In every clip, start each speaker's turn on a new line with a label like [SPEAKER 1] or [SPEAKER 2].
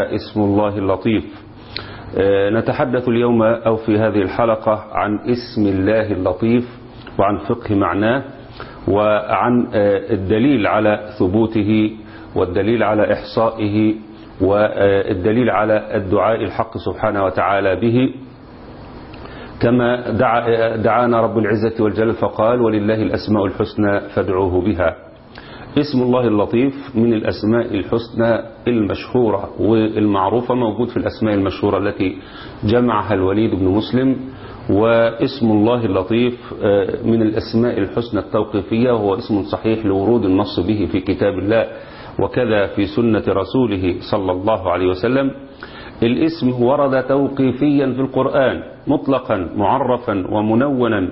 [SPEAKER 1] اسم الله اللطيف نتحدث اليوم أو في هذه الحلقة عن اسم الله اللطيف وعن فقه معناه وعن الدليل على ثبوته والدليل على إحصائه والدليل على الدعاء الحق سبحانه وتعالى به كما دعا دعانا رب العزة والجلال فقال ولله الأسماء الحسنى فادعوه بها اسم الله اللطيف من الأسماء الحسنى المشهورة والمعروفة موجود في الأسماء المشهورة التي جمعها الوليد بن مسلم واسم الله اللطيف من الأسماء الحسنى التوقيفية وهو اسم صحيح لورود النص به في كتاب الله وكذا في سنة رسوله صلى الله عليه وسلم الاسم ورد توقيفيا في القرآن مطلقا معرفا ومنونا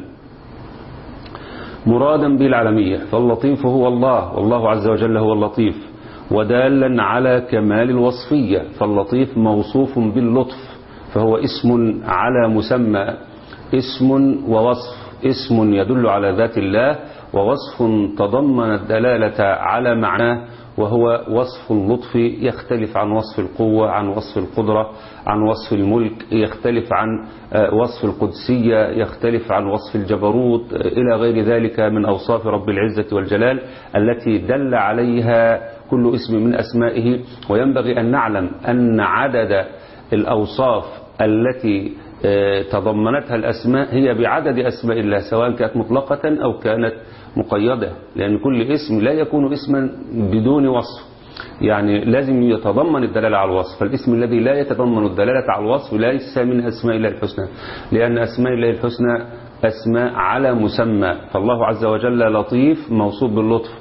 [SPEAKER 1] مرادا بالعالمية فاللطيف هو الله والله عز وجل هو اللطيف ودالا على كمال الوصفية فاللطيف موصوف باللطف فهو اسم على مسمى اسم ووصف اسم يدل على ذات الله ووصف تضمن الدلالة على معناه وهو وصف اللطف يختلف عن وصف القوة عن وصف القدرة عن وصف الملك يختلف عن وصف القدسية يختلف عن وصف الجبروت إلى غير ذلك من أوصاف رب العزة والجلال التي دل عليها كل اسم من أسمائه وينبغي أن نعلم أن عدد الأوصاف التي تضمنتها الأسماء هي بعدد أسماء الله سواء كانت مطلقة أو كانت مقيدة لأن كل اسم لا يكون اسما بدون وصف يعني لازم يتضمن الدلالة على الوصف فالاسم الذي لا يتضمن الدلالة على الوصف ليس من أسماء الله الحسنى لأن أسماء الله الحسنى أسماء على مسمى فالله عز وجل لطيف موصوف باللطف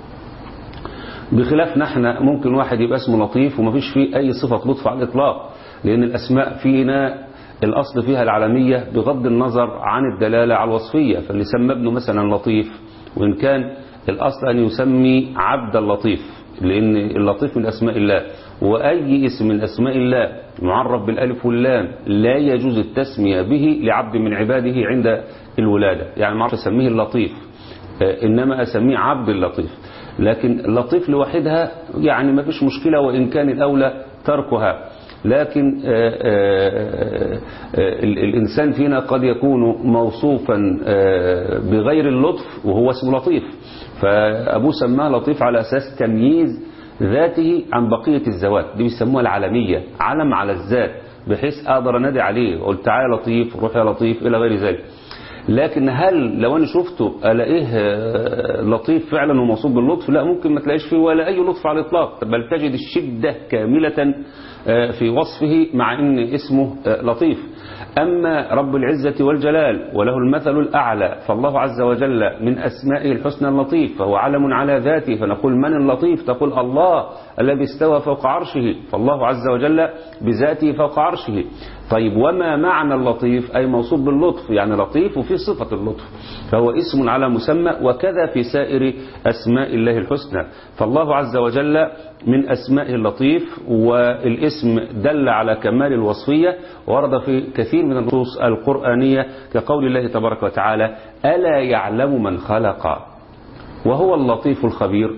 [SPEAKER 1] بخلاف نحن ممكن واحد يبقى اسمه لطيف وما فيش فيه أي صفة لطف على الإطلاق لأن الأسماء فينا الأصل فيها العالمية بغض النظر عن الدلالة على الوصفية فاللي سمى ابنه مثلا لطيف وإن كان الأصل أن يسمي عبد اللطيف لأن اللطيف من أسماء الله وأي اسم من أسماء الله معرف بالألف واللام لا يجوز التسمية به لعبد من عباده عند الولادة يعني ما أسميه اللطيف إنما أسميه عبد اللطيف لكن اللطيف لوحدها يعني ما فيش مشكلة وإن كان الأولى تركها لكن آآ آآ الإنسان فينا قد يكون موصوفا بغير اللطف وهو اسمه لطيف فأبوه سماه لطيف على أساس تمييز ذاته عن بقية الذوات دي بيسموها العالمية علم على الذات بحيث أقدر أنادي عليه وقلت تعالى لطيف روح يا لطيف إلى غير ذلك لكن هل لو أنا شفته ألاقيه لطيف فعلا وموصوف باللطف لا ممكن ما تلاقيش فيه ولا أي لطف على الإطلاق بل تجد الشدة كاملة في وصفه مع أن اسمه لطيف أما رب العزة والجلال وله المثل الأعلى فالله عز وجل من أسمائه الحسنى اللطيف فهو علم على ذاته فنقول من اللطيف تقول الله الذي استوى فوق عرشه فالله عز وجل بذاته فوق عرشه طيب وما معنى اللطيف أي موصوف باللطف يعني لطيف وفي صفة اللطف فهو اسم على مسمى وكذا في سائر أسماء الله الحسنى فالله عز وجل من أسمائه اللطيف والاسم دل على كمال الوصفية ورد في كثير من النصوص القرآنية كقول الله تبارك وتعالى ألا يعلم من خلق وهو اللطيف الخبير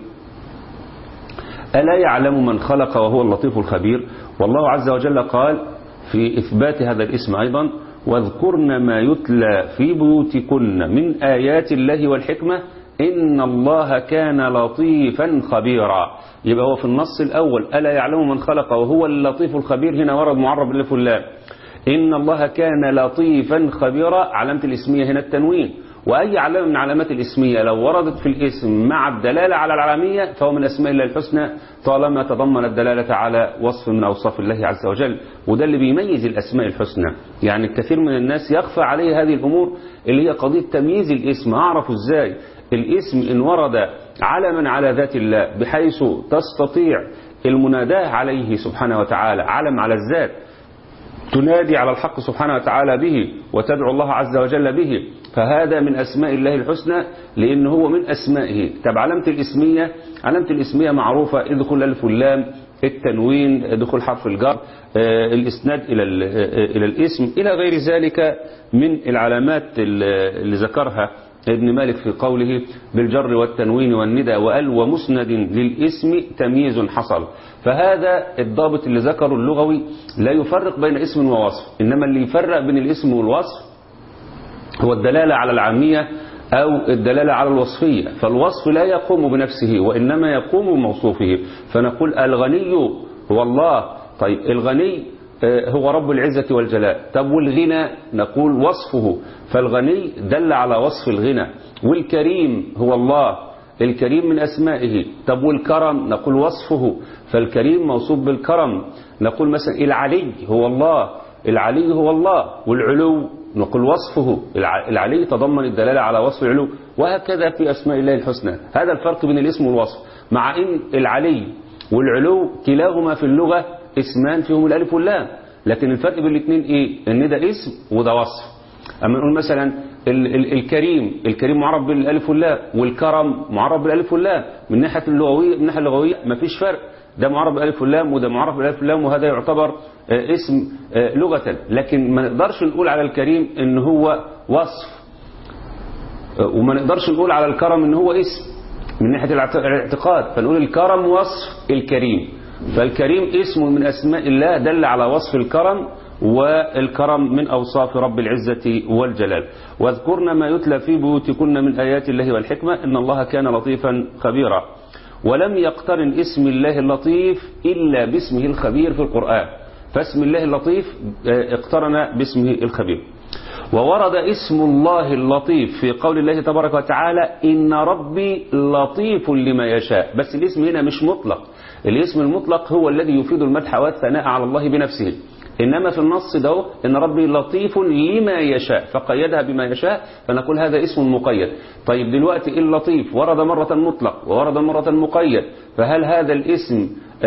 [SPEAKER 1] ألا يعلم من خلق وهو اللطيف الخبير والله عز وجل قال في إثبات هذا الاسم أيضا واذكرن ما يتلى في بيوتكن من آيات الله والحكمة إن الله كان لطيفا خبيرا يبقى هو في النص الأول ألا يعلم من خلق وهو اللطيف الخبير هنا ورد معرب بالالف واللام إن الله كان لطيفا خبيرا علامة الاسمية هنا التنوين وأي علامة من علامات الاسمية لو وردت في الاسم مع الدلالة على العالمية فهو من أسماء الله الحسنى طالما تضمن الدلالة على وصف من أوصاف الله عز وجل وده اللي بيميز الأسماء الحسنى يعني الكثير من الناس يخفى عليه هذه الأمور اللي هي قضية تمييز الاسم أعرفه إزاي الاسم إن ورد علما على ذات الله بحيث تستطيع المناداه عليه سبحانه وتعالى علم على الذات تنادي على الحق سبحانه وتعالى به وتدعو الله عز وجل به فهذا من أسماء الله الحسنى لأن هو من أسمائه طب علامة الاسمية علامة الاسمية معروفة ادخل ألف اللام التنوين دخول حرف الجر الإسناد إلى إلى الاسم إلى غير ذلك من العلامات اللي ذكرها ابن مالك في قوله بالجر والتنوين والندى وقال ومسند للاسم تمييز حصل فهذا الضابط اللي ذكره اللغوي لا يفرق بين اسم ووصف إنما اللي يفرق بين الاسم والوصف هو الدلالة على العامية أو الدلالة على الوصفية فالوصف لا يقوم بنفسه وإنما يقوم بموصوفه فنقول الغني هو الله طيب الغني هو رب العزة والجلال طب والغنى نقول وصفه فالغني دل على وصف الغنى والكريم هو الله الكريم من أسمائه طب والكرم نقول وصفه فالكريم موصوف بالكرم نقول مثلا العلي هو الله العلي هو الله والعلو نقول وصفه العلي تضمن الدلالة على وصف العلو وهكذا في أسماء الله الحسنى هذا الفرق بين الاسم والوصف مع أن العلي والعلو كلاهما في اللغة اسمان فيهم الألف واللام لكن الفرق بين الاثنين إيه ان ده اسم وده وصف أما نقول مثلا ال ال الكريم الكريم معرب بالالف واللام والكرم معرب بالالف واللام من ناحيه اللغويه من الناحيه اللغويه مفيش فرق ده معرب بالالف واللام وده معرب بالالف واللام وهذا يعتبر اسم لغه لكن ما نقدرش نقول على الكريم ان هو وصف وما نقدرش نقول على الكرم ان هو اسم من ناحيه الاعتقاد فنقول الكرم وصف الكريم فالكريم اسم من اسماء الله دل على وصف الكرم والكرم من أوصاف رب العزة والجلال واذكرن ما يتلى في بيوتكن من آيات الله والحكمة إن الله كان لطيفا خبيرا ولم يقترن اسم الله اللطيف إلا باسمه الخبير في القرآن فاسم الله اللطيف اقترن باسمه الخبير وورد اسم الله اللطيف في قول الله تبارك وتعالى إن ربي لطيف لما يشاء بس الاسم هنا مش مطلق الاسم المطلق هو الذي يفيد المدح والثناء على الله بنفسه إنما في النص ده إن ربي لطيف لما يشاء فقيدها بما يشاء فنقول هذا اسم مقيد طيب دلوقتي اللطيف ورد مرة مطلق وورد مرة مقيد فهل هذا الاسم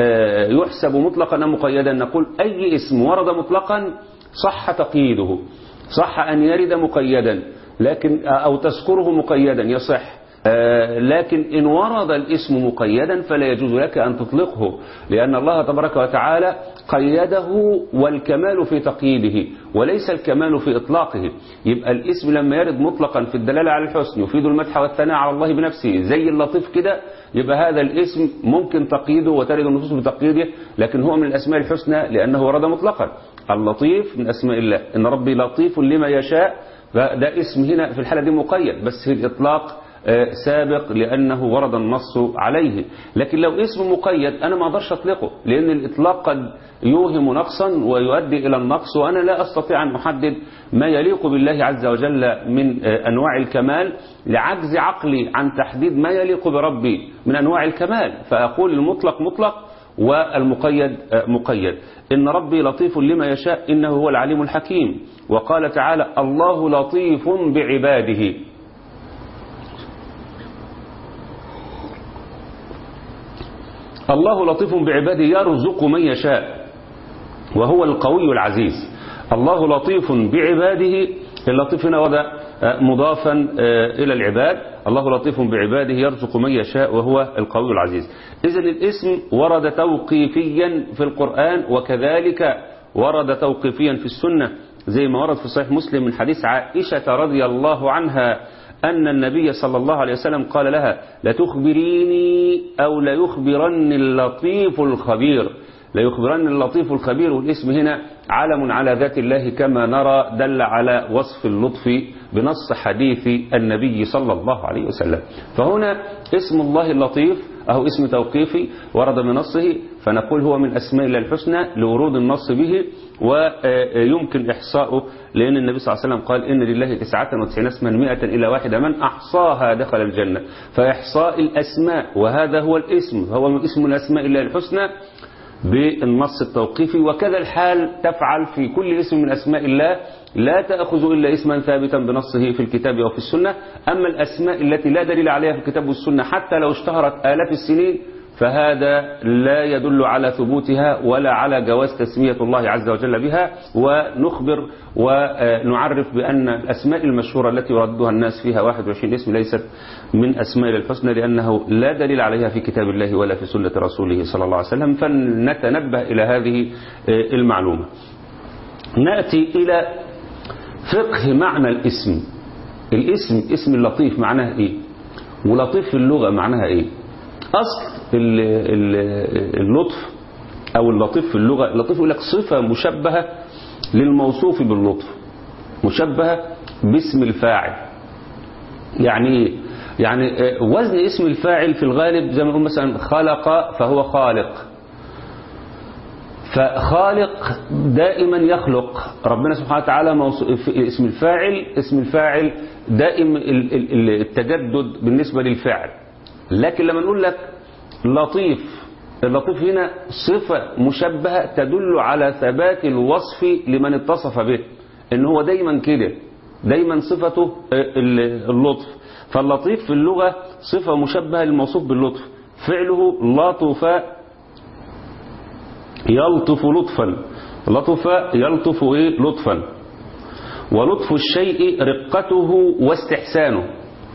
[SPEAKER 1] يحسب مطلقا أم مقيدا نقول أي اسم ورد مطلقا صح تقييده صح أن يرد مقيدا لكن أو تذكره مقيدا يصح لكن إن ورد الاسم مقيدا فلا يجوز لك أن تطلقه لأن الله تبارك وتعالى قيده والكمال في تقييده وليس الكمال في إطلاقه يبقى الاسم لما يرد مطلقا في الدلالة على الحسن يفيد المدح والثناء على الله بنفسه زي اللطيف كده يبقى هذا الاسم ممكن تقييده وترد النصوص بتقييده لكن هو من الأسماء الحسنى لأنه ورد مطلقا اللطيف من أسماء الله إن ربي لطيف لما يشاء فده اسم هنا في الحالة دي مقيد بس في الإطلاق سابق لأنه ورد النص عليه لكن لو اسم مقيد أنا ما أقدرش أطلقه لأن الإطلاق قد يوهم نقصا ويؤدي إلى النقص وأنا لا أستطيع أن أحدد ما يليق بالله عز وجل من أنواع الكمال لعجز عقلي عن تحديد ما يليق بربي من أنواع الكمال فأقول المطلق مطلق والمقيد مقيد إن ربي لطيف لما يشاء إنه هو العليم الحكيم وقال تعالى الله لطيف بعباده الله لطيف بعباده يرزق من يشاء وهو القوي العزيز الله لطيف بعباده اللطيف هنا وضع مضافا إلى العباد الله لطيف بعباده يرزق من يشاء وهو القوي العزيز إذا الاسم ورد توقيفيا في القرآن وكذلك ورد توقيفيا في السنة زي ما ورد في صحيح مسلم من حديث عائشة رضي الله عنها أن النبي صلى الله عليه وسلم قال لها لتخبريني أو ليخبرن اللطيف الخبير ليخبرن اللطيف الخبير والاسم هنا علم على ذات الله كما نرى دل على وصف اللطف بنص حديث النبي صلى الله عليه وسلم فهنا اسم الله اللطيف أو اسم توقيفي ورد من نصه فنقول هو من أسماء الله الحسنى لورود النص به ويمكن إحصاؤه لأن النبي صلى الله عليه وسلم قال إن لله تسعة وتسعين اسما مئة إلا واحدة من أحصاها دخل الجنة فإحصاء الأسماء وهذا هو الاسم هو من اسم من أسماء الله الحسنى بالنص التوقيفي وكذا الحال تفعل في كل اسم من أسماء الله لا تأخذ إلا اسما ثابتا بنصه في الكتاب أو في السنة أما الأسماء التي لا دليل عليها في الكتاب والسنة حتى لو اشتهرت آلاف السنين فهذا لا يدل على ثبوتها ولا على جواز تسمية الله عز وجل بها ونخبر ونعرف بأن الأسماء المشهورة التي يرددها الناس فيها 21 اسم ليست من أسماء الحسنى لأنه لا دليل عليها في كتاب الله ولا في سنة رسوله صلى الله عليه وسلم فلنتنبه إلى هذه المعلومة نأتي إلى فقه معنى الاسم الاسم اسم اللطيف معناها ايه ولطيف في اللغة معناها ايه اصل ال- ال- اللطف او اللطيف في اللغة اللطيف يقول لك صفة مشبهة للموصوف باللطف مشبهة باسم الفاعل يعني ايه يعني آه، وزن اسم الفاعل في الغالب زي ما نقول مثلا خلق فهو خالق فخالق دائما يخلق ربنا سبحانه وتعالى موص- في اسم الفاعل اسم الفاعل دائم ال- ال- ال- التجدد بالنسبة للفعل لكن لما نقول لك لطيف اللطيف هنا صفة مشبهة تدل على ثبات الوصف لمن اتصف به ان هو دايما كده دايما صفته آه، ال- اللطف فاللطيف في اللغة صفة مشبهة للموصوف باللطف فعله لطف يلطف لطفا لطف يلطف ايه لطفا ولطف الشيء رقته واستحسانه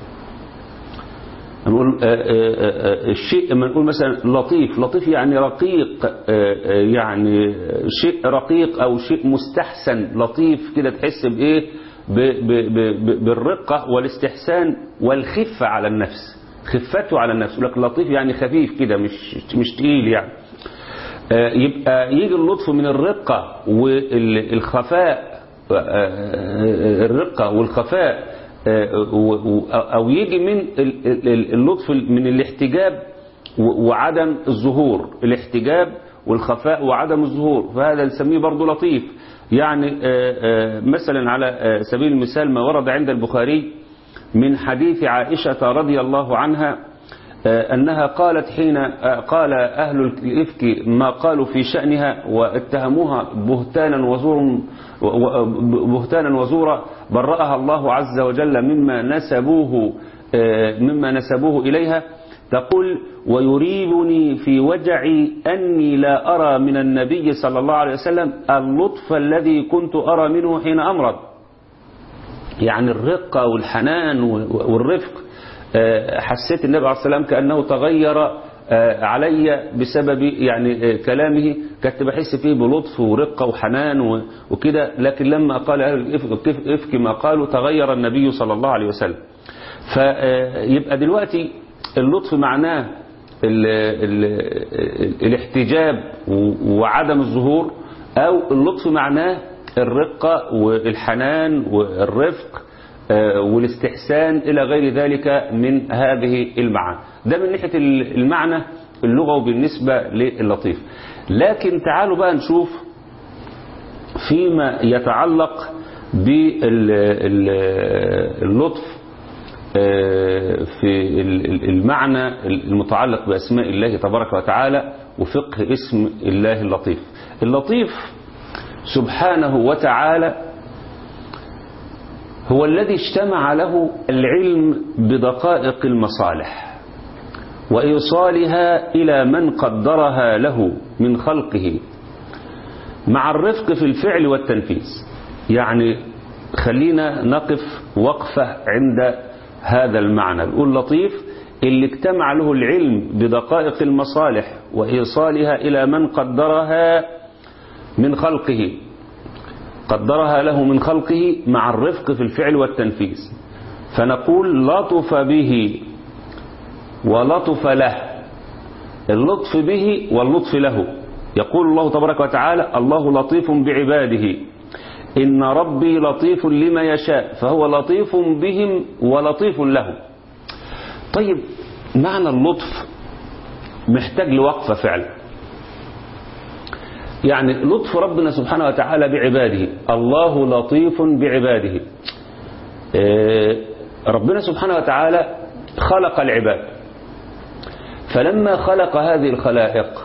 [SPEAKER 1] نقول آه، آه، آه، الشيء لما نقول مثلا لطيف لطيف يعني رقيق آه، آه، يعني شيء رقيق او شيء مستحسن لطيف كده تحس بايه ب- ب- ب- بالرقة والاستحسان والخفة على النفس خفته على النفس يقول لك لطيف يعني خفيف كده مش مش تقيل يعني آه، يبقى يجي اللطف من الرقة والخفاء آه، الرقة والخفاء آه، و- و- أو يجي من ال- ال- اللطف من الاحتجاب و- وعدم الظهور الاحتجاب والخفاء وعدم الظهور فهذا نسميه برضه لطيف يعني آه، آه، مثلا على آه، سبيل المثال ما ورد عند البخاري من حديث عائشة رضي الله عنها آه، أنها قالت حين آه، قال أهل الإفك ما قالوا في شأنها واتهموها بهتانا وزورا بهتانا وزورا برأها الله عز وجل مما نسبوه آه، مما نسبوه إليها تقول ويريبني في وجعي أني لا أرى من النبي صلى الله عليه وسلم اللطف الذي كنت أرى منه حين أمرض يعني الرقة والحنان والرفق آه، حسيت النبي عليه السلام كأنه تغير آه، علي بسبب يعني آه، كلامه كنت بحس فيه بلطف ورقة وحنان و- وكده لكن لما قال أهل الإفك الإفك ما قالوا تغير النبي صلى الله عليه وسلم فيبقى دلوقتي اللطف معناه ال ال الاحتجاب وعدم الظهور أو اللطف معناه الرقة والحنان والرفق آه، والاستحسان إلى غير ذلك من هذه المعاني ده من ناحية المعنى اللغوي بالنسبة للطيف لكن تعالوا بقى نشوف فيما يتعلق باللطف في المعنى المتعلق بأسماء الله تبارك وتعالى وفقه اسم الله اللطيف اللطيف سبحانه وتعالى هو الذي اجتمع له العلم بدقائق المصالح وإيصالها إلى من قدرها له من خلقه مع الرفق في الفعل والتنفيذ يعني خلينا نقف وقفة عند هذا المعنى نقول لطيف اللي اجتمع له العلم بدقائق المصالح وإيصالها إلى من قدرها من خلقه قدرها له من خلقه مع الرفق في الفعل والتنفيذ فنقول لطف به ولطف له اللطف به واللطف له يقول الله تبارك وتعالى الله لطيف بعباده إن ربي لطيف لما يشاء فهو لطيف بهم ولطيف له طيب معنى اللطف محتاج لوقفة فعلا يعني لطف ربنا سبحانه وتعالى بعباده الله لطيف بعباده ربنا سبحانه وتعالى خلق العباد فلما خلق هذه الخلائق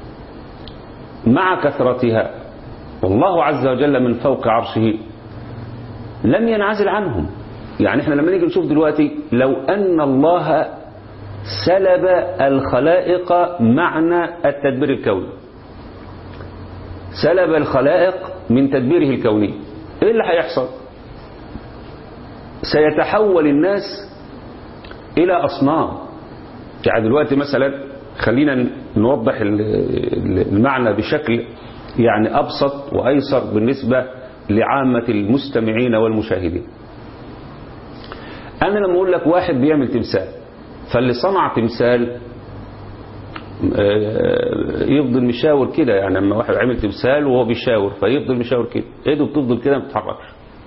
[SPEAKER 1] مع كثرتها والله عز وجل من فوق عرشه لم ينعزل عنهم يعني احنا لما نيجي نشوف دلوقتي لو أن الله سلب الخلائق معنى التدبير الكوني سلب الخلائق من تدبيره الكوني ايه اللي هيحصل سيتحول الناس الى اصنام يعني دلوقتي مثلا خلينا نوضح المعنى بشكل يعني ابسط وايسر بالنسبة لعامة المستمعين والمشاهدين أنا لما أقول لك واحد بيعمل تمثال فاللي صنع تمثال يفضل مشاور كده يعني لما واحد عمل تمثال وهو بيشاور فيفضل مشاور كده ايده بتفضل كده ما بتتحركش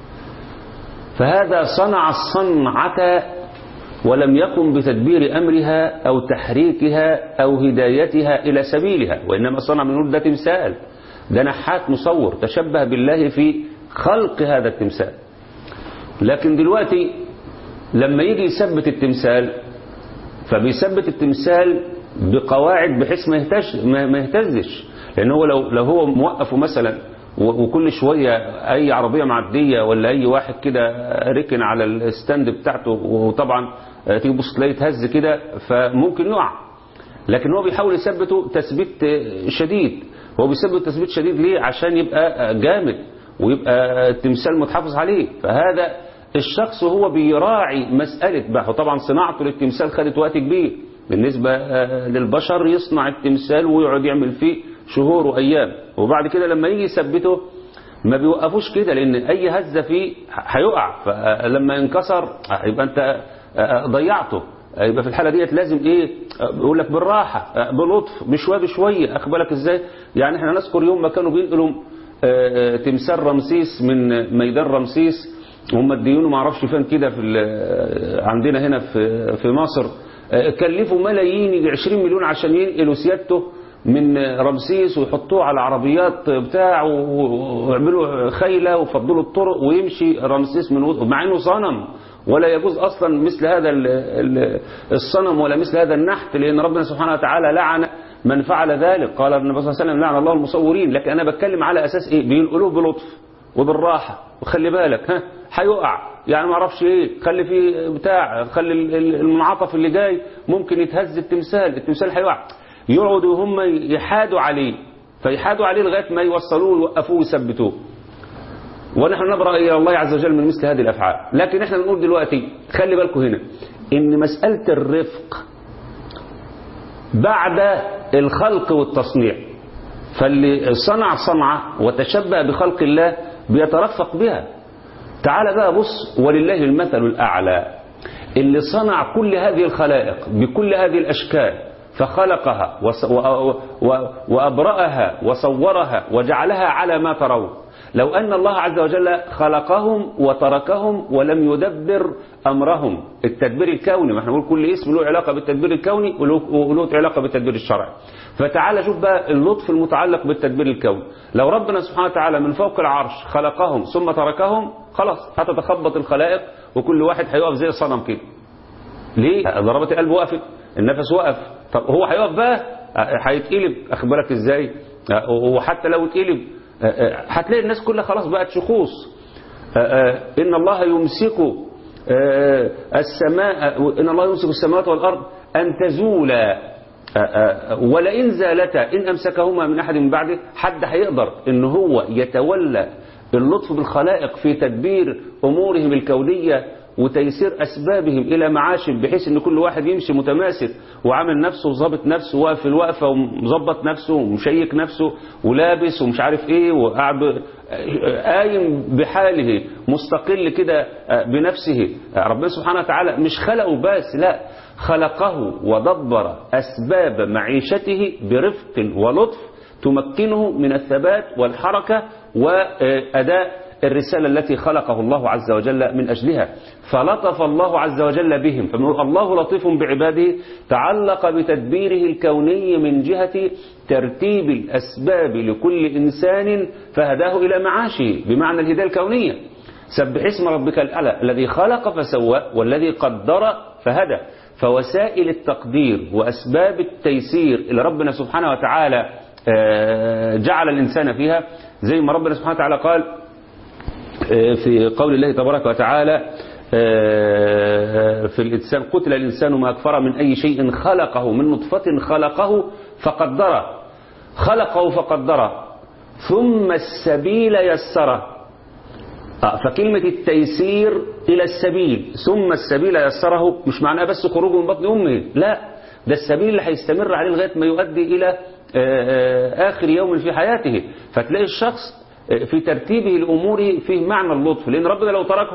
[SPEAKER 1] فهذا صنع الصنعة ولم يقم بتدبير أمرها أو تحريكها أو هدايتها إلى سبيلها وإنما صنع من ده تمثال ده نحات مصور تشبه بالله في خلق هذا التمثال لكن دلوقتي لما يجي يثبت التمثال فبيثبت التمثال بقواعد بحيث ما يهتش ما يهتزش لان هو لو لو هو موقفه مثلا وكل شويه اي عربيه معديه ولا اي واحد كده ركن على الستاند بتاعته وطبعا تيجي تبص تلاقيه يتهز كده فممكن يقع لكن هو بيحاول يثبته تثبيت شديد هو بيثبت تثبيت شديد ليه عشان يبقى جامد ويبقى التمثال متحافظ عليه فهذا الشخص هو بيراعي مسألة بقى طبعا صناعته للتمثال خدت وقت كبير بالنسبة للبشر يصنع التمثال ويقعد يعمل فيه شهور وأيام وبعد كده لما يجي يثبته ما بيوقفوش كده لأن أي هزة فيه هيقع فلما ينكسر يبقى أنت ضيعته يبقى في الحالة ديت لازم ايه بيقول لك بالراحة بلطف بشوية بشوية اخبالك ازاي يعني احنا نذكر يوم ما كانوا بينقلوا تمثال رمسيس من ميدان رمسيس هم اديونه ما اعرفش فين كده في عندنا هنا في في مصر كلفوا ملايين يجي 20 مليون عشان ينقلوا سيادته من رمسيس ويحطوه على العربيات بتاع ويعملوا خيله ويفضلوا الطرق ويمشي رمسيس من مع انه صنم ولا يجوز اصلا مثل هذا الصنم ولا مثل هذا النحت لان ربنا سبحانه وتعالى لعن من فعل ذلك قال النبي صلى الله عليه وسلم لعن الله المصورين لكن انا بتكلم على اساس ايه بينقلوه بلطف وبالراحه وخلي بالك ها هيقع يعني ما اعرفش ايه خلي فيه بتاع خلي المنعطف اللي جاي ممكن يتهز التمثال التمثال هيقع يقعدوا هم يحادوا عليه فيحادوا عليه لغايه ما يوصلوه ويوقفوه ويثبتوه ونحن نبرأ إلى الله عز وجل من مثل هذه الأفعال لكن احنا نقول دلوقتي خلي بالكم هنا إن مسألة الرفق بعد الخلق والتصنيع فاللي صنع صنعة وتشبه بخلق الله بيترفق بها تعال بقى بص ولله المثل الأعلى اللي صنع كل هذه الخلائق بكل هذه الأشكال فخلقها وأبرأها وصورها وجعلها على ما ترون لو أن الله عز وجل خلقهم وتركهم ولم يدبر أمرهم التدبير الكوني ما احنا نقول كل اسم له علاقة بالتدبير الكوني وله علاقة بالتدبير الشرعي فتعالى شوف بقى اللطف المتعلق بالتدبير الكوني لو ربنا سبحانه وتعالى من فوق العرش خلقهم ثم تركهم خلاص هتتخبط الخلائق وكل واحد هيقف زي الصنم كده ليه ضربات القلب وقفت النفس وقف طب هو هيقف بقى هيتقلب اخبارك ازاي وحتى لو اتقلب هتلاقي الناس كلها خلاص بقت شخوص إن الله يمسك السماء إن الله يمسك السماوات والأرض أن تزولا ولئن زالتا إن أمسكهما من أحد من بعده حد هيقدر إن هو يتولى اللطف بالخلائق في تدبير أمورهم الكونية وتيسير أسبابهم إلى معاشهم بحيث أن كل واحد يمشي متماسك وعامل نفسه وظابط نفسه واقف الوقفة ومظبط نفسه ومشيك نفسه ولابس ومش عارف إيه وقاعد قايم بحاله مستقل كده بنفسه ربنا سبحانه وتعالى مش خلقه بس لا خلقه ودبر أسباب معيشته برفق ولطف تمكنه من الثبات والحركة وأداء الرسالة التي خلقه الله عز وجل من أجلها فلطف الله عز وجل بهم فمن الله لطيف بعباده تعلق بتدبيره الكوني من جهة ترتيب الأسباب لكل إنسان فهداه إلى معاشه بمعنى الهداية الكونية سبح اسم ربك الأعلى الذي خلق فسوى والذي قدر فهدى فوسائل التقدير وأسباب التيسير اللي ربنا سبحانه وتعالى جعل الإنسان فيها زي ما ربنا سبحانه وتعالى قال في قول الله تبارك وتعالى في الإنسان قتل الإنسان ما أكفر من أي شيء خلقه من نطفة خلقه فقدره خلقه فقدره ثم السبيل يسره فكلمة التيسير إلى السبيل ثم السبيل يسره مش معناه بس خروجه من بطن أمه لا ده السبيل اللي هيستمر عليه لغاية ما يؤدي إلى آخر يوم في حياته فتلاقي الشخص في ترتيبه لأموره فيه معنى اللطف لأن ربنا لو تركهم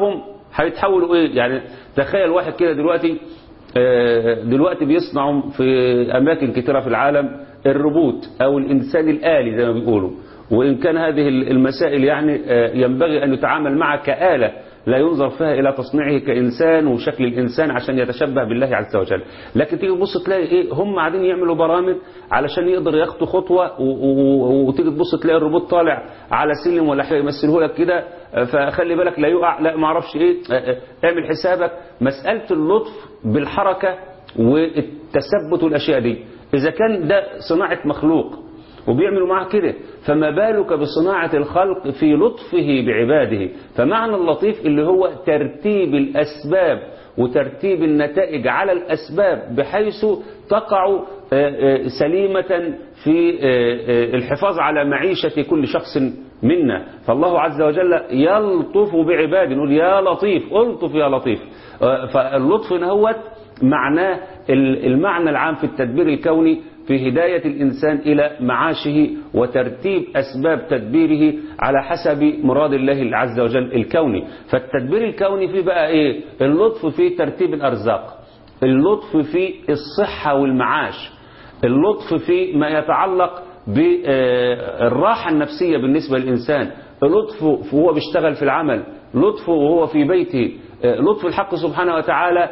[SPEAKER 1] هيتحولوا ايه يعني تخيل واحد كده دلوقتي دلوقتي بيصنعوا في اماكن كثيره في العالم الروبوت او الانسان الالي زي ما بيقولوا وان كان هذه المسائل يعني ينبغي ان يتعامل معها كآلة لا ينظر فيها إلى تصنيعه كإنسان وشكل الإنسان عشان يتشبه بالله عز وجل لكن تيجي تبص تلاقي إيه هم قاعدين يعملوا برامج علشان يقدر ياخدوا خطوة وتيجي تبص تلاقي الروبوت طالع على سلم ولا حاجة يمثله لك كده فخلي بالك لا يقع لا ما اعرفش ايه اعمل حسابك مسألة اللطف بالحركة والتثبت والأشياء دي إذا كان ده صناعة مخلوق وبيعملوا معاه كده فما بالك بصناعة الخلق في لطفه بعباده فمعنى اللطيف اللي هو ترتيب الأسباب وترتيب النتائج على الأسباب بحيث تقع سليمة في الحفاظ على معيشة كل شخص منا فالله عز وجل يلطف بعباده نقول يا لطيف الطف يا لطيف فاللطف هو معناه المعنى العام في التدبير الكوني في هداية الإنسان إلى معاشه وترتيب أسباب تدبيره على حسب مراد الله عز وجل الكوني فالتدبير الكوني فيه بقى إيه اللطف في ترتيب الأرزاق اللطف في الصحة والمعاش اللطف في ما يتعلق بالراحة النفسية بالنسبة للإنسان لطفه وهو بيشتغل في العمل لطفه وهو في بيته لطف الحق سبحانه وتعالى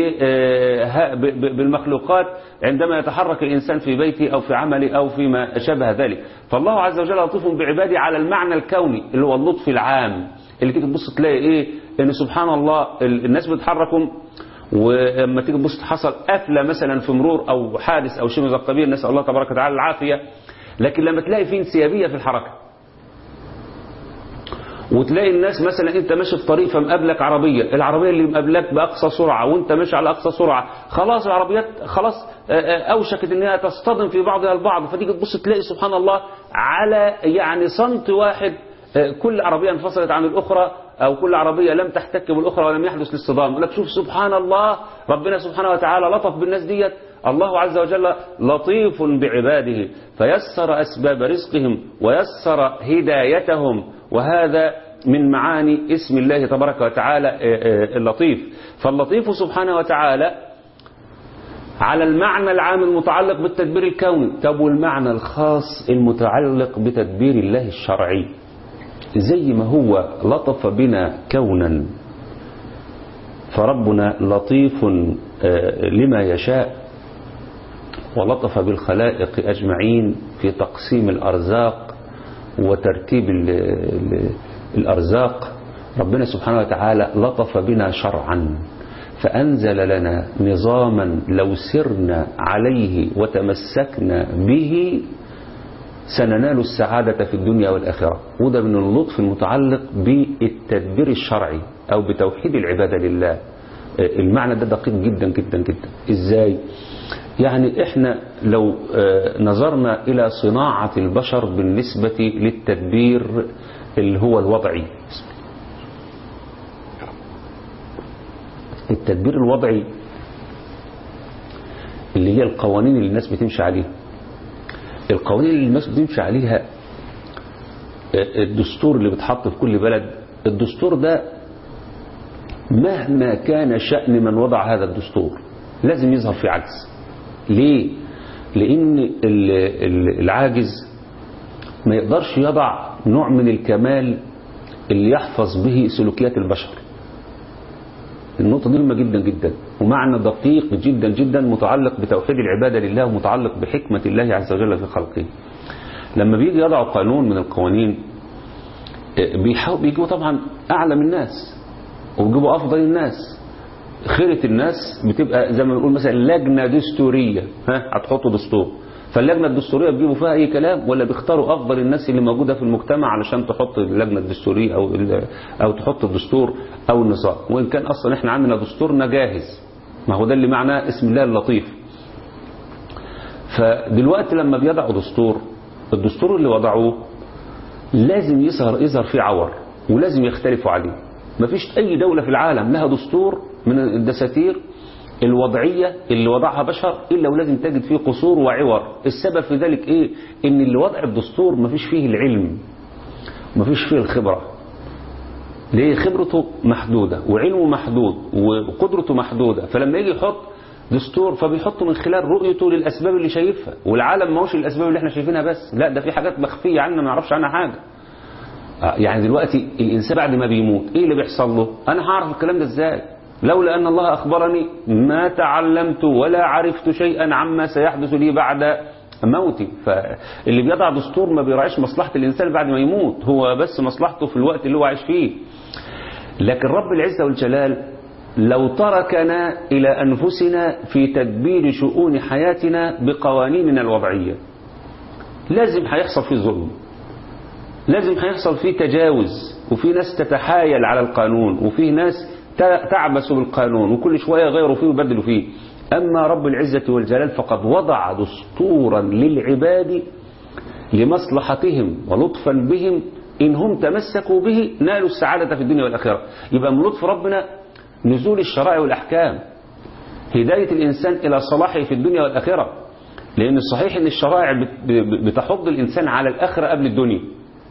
[SPEAKER 1] بالمخلوقات عندما يتحرك الإنسان في بيته أو في عمله أو فيما شابه ذلك فالله عز وجل لطيف بعباده على المعنى الكوني اللي هو اللطف العام اللي تيجي تبص تلاقي إيه إن سبحان الله الناس بتحركوا ولما تيجي تبص حصل قفلة مثلا في مرور أو حادث أو شيء من القبيل نسأل الله تبارك وتعالى العافية لكن لما تلاقي في انسيابية في الحركة وتلاقي الناس مثلا انت ماشي في طريق فمقابلك عربية العربية اللي مقابلك بأقصى سرعة وانت ماشي على أقصى سرعة خلاص العربيات خلاص أوشكت انها تصطدم في بعضها البعض فتيجي تبص تلاقي سبحان الله على يعني سنت واحد كل عربية انفصلت عن الأخرى أو كل عربية لم تحتك بالأخرى ولم يحدث الاصطدام يقول لك شوف سبحان الله ربنا سبحانه وتعالى لطف بالناس ديت الله عز وجل لطيف بعباده فيسر أسباب رزقهم ويسر هدايتهم وهذا من معاني اسم الله تبارك وتعالى اللطيف فاللطيف سبحانه وتعالى على المعنى العام المتعلق بالتدبير الكوني طب والمعنى الخاص المتعلق بتدبير الله الشرعي زي ما هو لطف بنا كونا فربنا لطيف لما يشاء ولطف بالخلائق أجمعين في تقسيم الأرزاق وترتيب ال ال الأرزاق ربنا سبحانه وتعالى لطف بنا شرعا فأنزل لنا نظاما لو سرنا عليه وتمسكنا به سننال السعادة في الدنيا والآخرة وده من اللطف المتعلق بالتدبير الشرعي أو بتوحيد العبادة لله المعنى ده دقيق جدا جدا جدا إزاي يعني إحنا لو نظرنا إلى صناعة البشر بالنسبة للتدبير اللي هو الوضعي التدبير الوضعي اللي هي القوانين اللي الناس بتمشي عليها القوانين اللي الناس بتمشي عليها الدستور اللي بتحط في كل بلد الدستور ده مهما كان شأن من وضع هذا الدستور لازم يظهر في عجز ليه لأن العاجز ما يقدرش يضع نوع من الكمال اللي يحفظ به سلوكيات البشر النقطة دي مهمة جدا جدا ومعنى دقيق جدا جدا متعلق بتوحيد العبادة لله ومتعلق بحكمة الله عز وجل في خلقه لما بيجي يضعوا قانون من القوانين بيحاول بيجيبوا طبعا أعلم الناس وبيجيبوا أفضل الناس خيرة الناس بتبقى زي ما بنقول مثلا لجنة دستورية ها هتحطوا دستور فاللجنة الدستورية بيجيبوا فيها أي كلام ولا بيختاروا أفضل الناس اللي موجودة في المجتمع علشان تحط اللجنة الدستورية أو أو تحط الدستور أو النظام وإن كان أصلا إحنا عندنا دستورنا جاهز ما هو ده اللي معناه اسم الله اللطيف فدلوقتي لما بيضعوا دستور الدستور اللي وضعوه لازم يظهر يظهر فيه عور ولازم يختلفوا عليه مفيش أي دولة في العالم لها دستور من الدساتير الوضعية اللي وضعها بشر إلا ولازم تجد فيه قصور وعور السبب في ذلك إيه إن اللي وضع الدستور مفيش فيه العلم مفيش فيه الخبرة ليه خبرته محدودة وعلمه محدود وقدرته محدودة فلما يجي يحط دستور فبيحطه من خلال رؤيته للأسباب اللي شايفها والعالم ما هوش الأسباب اللي احنا شايفينها بس لا ده في حاجات مخفية عنا ما نعرفش عنها حاجة يعني دلوقتي الإنسان بعد ما بيموت إيه اللي بيحصل له أنا هعرف الكلام ده إزاي لولا أن الله أخبرني ما تعلمت ولا عرفت شيئا عما سيحدث لي بعد موتي فاللي بيضع دستور ما بيراعيش مصلحة الإنسان بعد ما يموت هو بس مصلحته في الوقت اللي هو عايش فيه لكن رب العزة والجلال لو تركنا إلى أنفسنا في تدبير شؤون حياتنا بقوانيننا الوضعية لازم هيحصل فيه ظلم لازم هيحصل فيه تجاوز وفي ناس تتحايل على القانون وفي ناس تعبس بالقانون وكل شوية يغيروا فيه ويبدلوا فيه أما رب العزة والجلال فقد وضع دستورا للعباد لمصلحتهم ولطفا بهم إن هم تمسكوا به نالوا السعادة في الدنيا والآخرة يبقى من لطف ربنا نزول الشرائع والأحكام هداية الإنسان إلى صلاحه في الدنيا والآخرة لأن الصحيح أن الشرائع بتحض الإنسان على الآخرة قبل الدنيا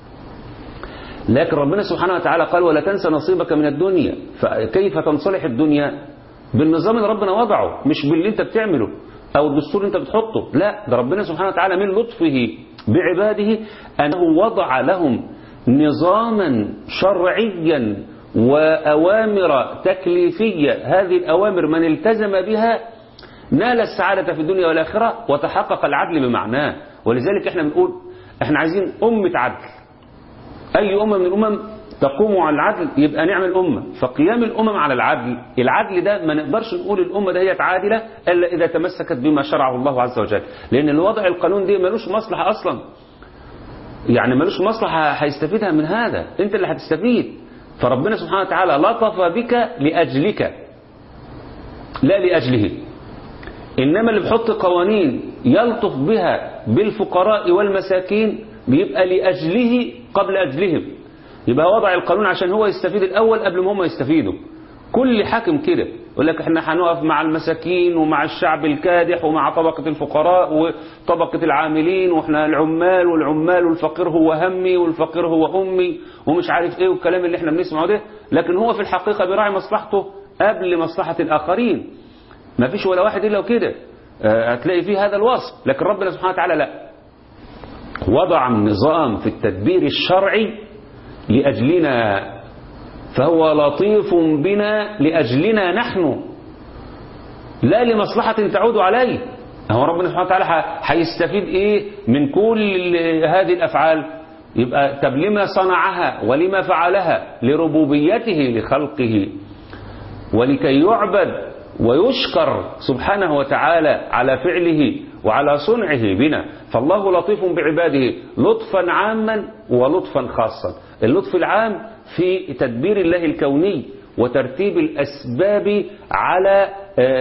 [SPEAKER 1] لكن ربنا سبحانه وتعالى قال ولا تنسى نصيبك من الدنيا فكيف تنصلح الدنيا بالنظام اللي ربنا وضعه مش باللي انت بتعمله او الدستور اللي انت بتحطه لا ده ربنا سبحانه وتعالى من لطفه بعباده انه وضع لهم نظاما شرعيا وأوامر تكليفية هذه الأوامر من التزم بها نال السعادة في الدنيا والآخرة وتحقق العدل بمعناه ولذلك احنا بنقول احنا عايزين أمة عدل أي أمة من الأمم تقوم على العدل يبقى نعمل أمة فقيام الأمم على العدل العدل ده ما نقدرش نقول الأمة ده هي عادلة إلا إذا تمسكت بما شرعه الله عز وجل لأن الوضع القانون دي ملوش مصلحة أصلا يعني ملوش مصلحة هيستفيدها من هذا انت اللي هتستفيد فربنا سبحانه وتعالى لطف بك لأجلك لا لأجله إنما اللي بيحط قوانين يلطف بها بالفقراء والمساكين بيبقى لأجله قبل أجلهم يبقى وضع القانون عشان هو يستفيد الأول قبل ما هم يستفيدوا كل حاكم كده يقول لك احنا هنقف مع المساكين ومع الشعب الكادح ومع طبقة الفقراء وطبقة العاملين واحنا العمال والعمال والفقير هو همي والفقير هو أمي ومش عارف ايه والكلام اللي احنا بنسمعه ده لكن هو في الحقيقة بيراعي مصلحته قبل مصلحة الآخرين ما فيش ولا واحد إلا كده هتلاقي فيه هذا الوصف لكن ربنا سبحانه وتعالى لا وضع النظام في التدبير الشرعي لأجلنا فهو لطيف بنا لأجلنا نحن لا لمصلحة تعود عليه هو ربنا سبحانه وتعالى هيستفيد ايه من كل هذه الأفعال يبقى طب لما صنعها ولما فعلها لربوبيته لخلقه ولكي يعبد ويشكر سبحانه وتعالى على فعله وعلى صنعه بنا فالله لطيف بعباده لطفا عاما ولطفا خاصا اللطف العام في تدبير الله الكوني وترتيب الأسباب على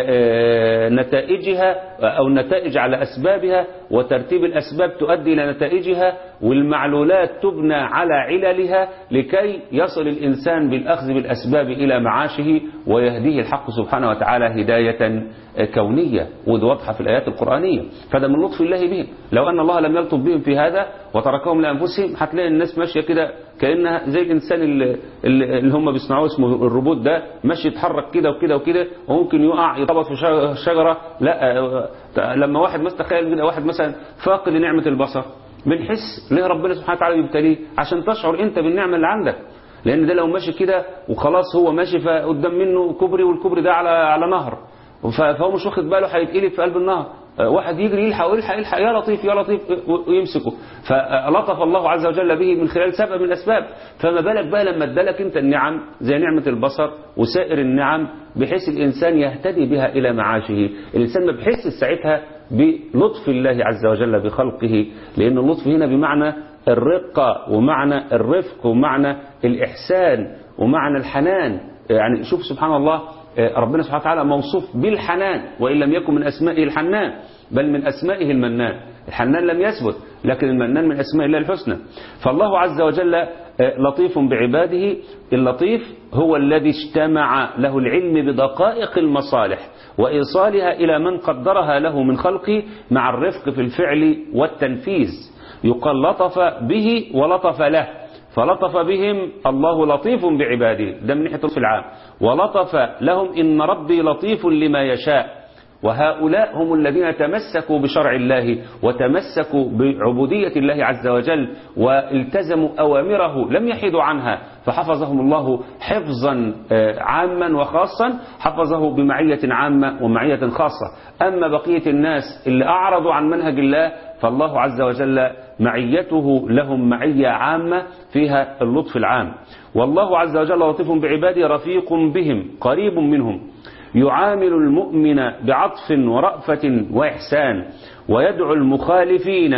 [SPEAKER 1] نتائجها أو النتائج على أسبابها وترتيب الأسباب تؤدي إلى نتائجها والمعلولات تبنى على عللها لكي يصل الإنسان بالأخذ بالأسباب إلى معاشه ويهديه الحق سبحانه وتعالى هداية كونية ودي واضحة في الآيات القرآنية فده من لطف الله بهم لو أن الله لم يلطف بهم في هذا وتركهم لأنفسهم هتلاقي الناس ماشية كده كأنها زي الإنسان اللي, اللي هم بيصنعوه اسمه الروبوت ده ماشي يتحرك كده وكده وكده وممكن يقع يطبط في شجرة لا لما واحد مثلا تخيل واحد مثلا فاقد لنعمة البصر بنحس ليه ربنا سبحانه وتعالى بيبتليه عشان تشعر انت بالنعمة اللي عندك لان ده لو ماشي كده وخلاص هو ماشي فقدام منه كوبري والكوبري ده على على نهر فهو مش واخد باله هيتقلب في قلب النهر واحد يجري يلحق ويلحق يلحق يا لطيف يا لطيف ويمسكه فلطف الله عز وجل به من خلال سبب من الأسباب فما بالك بقى لما ادالك انت النعم زي نعمة البصر وسائر النعم بحيث الإنسان يهتدي بها إلى معاشه الإنسان ما بحس ساعتها بلطف الله عز وجل بخلقه لأن اللطف هنا بمعنى الرقة ومعنى الرفق ومعنى الإحسان ومعنى الحنان يعني شوف سبحان الله ربنا سبحانه وتعالى موصوف بالحنان وإن لم يكن من أسمائه الحنان بل من أسمائه المنان الحنان لم يثبت لكن المنان من أسماء الله الحسنى فالله عز وجل لطيف بعباده اللطيف هو الذي اجتمع له العلم بدقائق المصالح وإيصالها إلى من قدرها له من خلقه مع الرفق في الفعل والتنفيذ يقال لطف به ولطف له فلطف بهم الله لطيف بعباده ده من ناحية اللطف العام ولطف لهم إن ربي لطيف لما يشاء وهؤلاء هم الذين تمسكوا بشرع الله وتمسكوا بعبودية الله عز وجل والتزموا أوامره لم يحيدوا عنها فحفظهم الله حفظا عاما وخاصا حفظه بمعية عامة ومعية خاصة أما بقية الناس اللي أعرضوا عن منهج الله فالله عز وجل معيته لهم معية عامة فيها اللطف العام والله عز وجل لطيف بعباده رفيق بهم قريب منهم يعامل المؤمن بعطف ورأفة وإحسان ويدعو المخالفين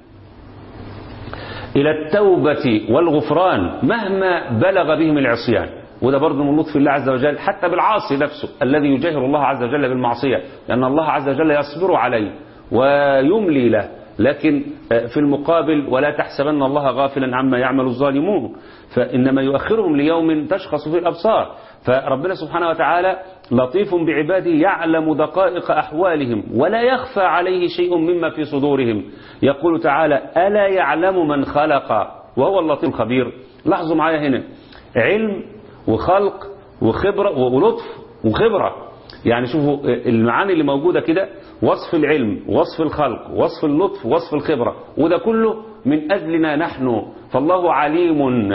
[SPEAKER 1] إلى التوبة والغفران مهما بلغ بهم العصيان وده برضه من لطف الله عز وجل حتى بالعاصي نفسه الذي يجاهر الله عز وجل بالمعصية لأن الله عز وجل يصبر عليه ويملي له لكن في المقابل ولا تحسبن الله غافلا عما يعمل الظالمون فإنما يؤخرهم ليوم تشخص فيه الأبصار فربنا سبحانه وتعالى لطيف بعباده يعلم دقائق أحوالهم ولا يخفى عليه شيء مما في صدورهم يقول تعالى ألا يعلم من خلق وهو اللطيف الخبير لاحظوا معايا هنا علم وخلق وخبرة ولطف وخبرة يعني شوفوا المعاني اللي موجودة كده وصف العلم وصف الخلق وصف اللطف وصف الخبرة وده كله من أجلنا نحن فالله عليم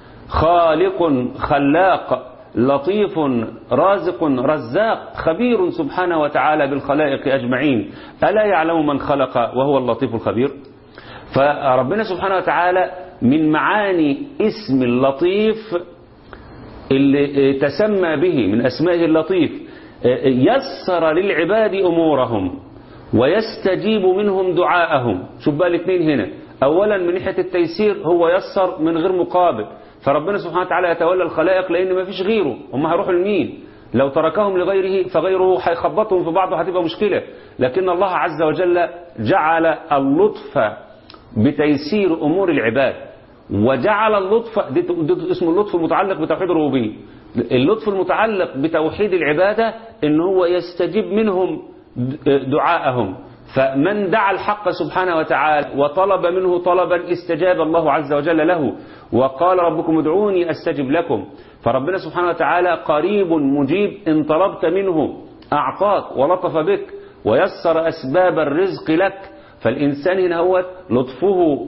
[SPEAKER 1] خالق خلاق لطيف رازق رزاق خبير سبحانه وتعالى بالخلائق أجمعين ألا يعلم من خلق وهو اللطيف الخبير فربنا سبحانه وتعالى من معاني اسم اللطيف اللي تسمى به من أسمائه اللطيف يسر للعباد أمورهم ويستجيب منهم دعاءهم شوف بقى الاثنين هنا أولا من ناحية التيسير هو يسر من غير مقابل فربنا سبحانه وتعالى يتولى الخلائق لأن ما فيش غيره هم هيروحوا لمين لو تركهم لغيره فغيره هيخبطهم في بعض وهتبقى مشكلة لكن الله عز وجل جعل اللطف بتيسير أمور العباد وجعل اللطف ده اسمه اللطف المتعلق بتوحيد الربوبية اللطف المتعلق بتوحيد العبادة ان هو يستجيب منهم دعاءهم فمن دعا الحق سبحانه وتعالى وطلب منه طلبا استجاب الله عز وجل له وقال ربكم ادعوني استجب لكم فربنا سبحانه وتعالى قريب مجيب ان طلبت منه اعطاك ولطف بك ويسر اسباب الرزق لك فالإنسان هنا هو لطفه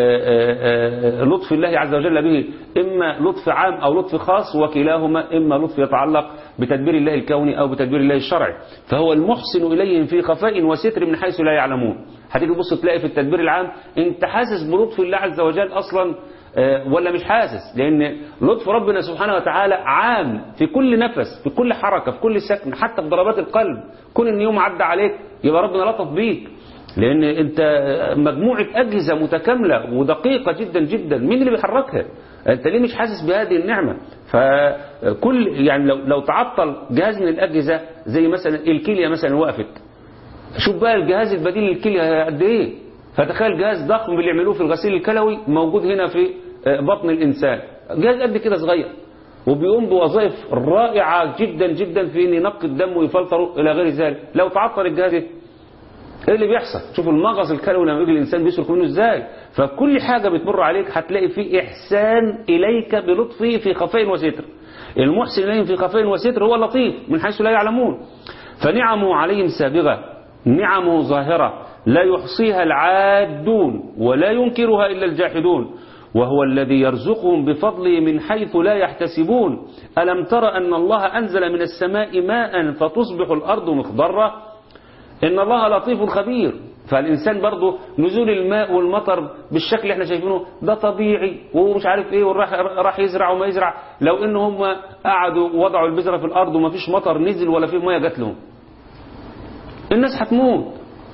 [SPEAKER 1] لطف الله عز وجل به إما لطف عام أو لطف خاص وكلاهما إما لطف يتعلق بتدبير الله الكوني أو بتدبير الله الشرعي فهو المحسن إليهم في خفاء وستر من حيث لا يعلمون هتيجي تبص تلاقي في التدبير العام انت حاسس بلطف الله عز وجل أصلا ولا مش حاسس لأن لطف ربنا سبحانه وتعالى عام في كل نفس في كل حركة في كل سكن حتى في ضربات القلب كون ان يوم عدى عليك يبقى ربنا لطف بيك لأن أنت مجموعة أجهزة متكاملة ودقيقة جدا جدا مين اللي بيحركها أنت ليه مش حاسس بهذه النعمة فكل يعني لو, لو تعطل جهاز من الأجهزة زي مثلا الكلية مثلا وقفت شوف بقى الجهاز البديل للكلية قد إيه فتخيل جهاز ضخم اللي يعملوه في الغسيل الكلوي موجود هنا في بطن الإنسان جهاز قد كده صغير وبيقوم بوظائف رائعة جدا جدا في ان ينقي الدم ويفلتره إلى غير ذلك لو تعطل الجهاز ايه ايه اللي بيحصل شوف المغص الكلوي لما يجي الانسان بيصرف منه ازاي فكل حاجه بتمر عليك هتلاقي فيه احسان اليك بلطفه في خفاء وستر المحسن اليهم في خفاء وستر هو اللطيف من حيث لا يعلمون فنعمه عليهم سابغه نعمه ظاهره لا يحصيها العادون ولا ينكرها الا الجاحدون وهو الذي يرزقهم بفضله من حيث لا يحتسبون ألم تر أن الله أنزل من السماء ماء فتصبح الأرض مخضرة إن الله لطيف خبير فالإنسان برضه نزول الماء والمطر بالشكل اللي احنا شايفينه ده طبيعي وهو مش عارف ايه وراح راح يزرع وما يزرع لو ان هم قعدوا وضعوا البذره في الارض وما فيش مطر نزل ولا في ميه جات لهم الناس هتموت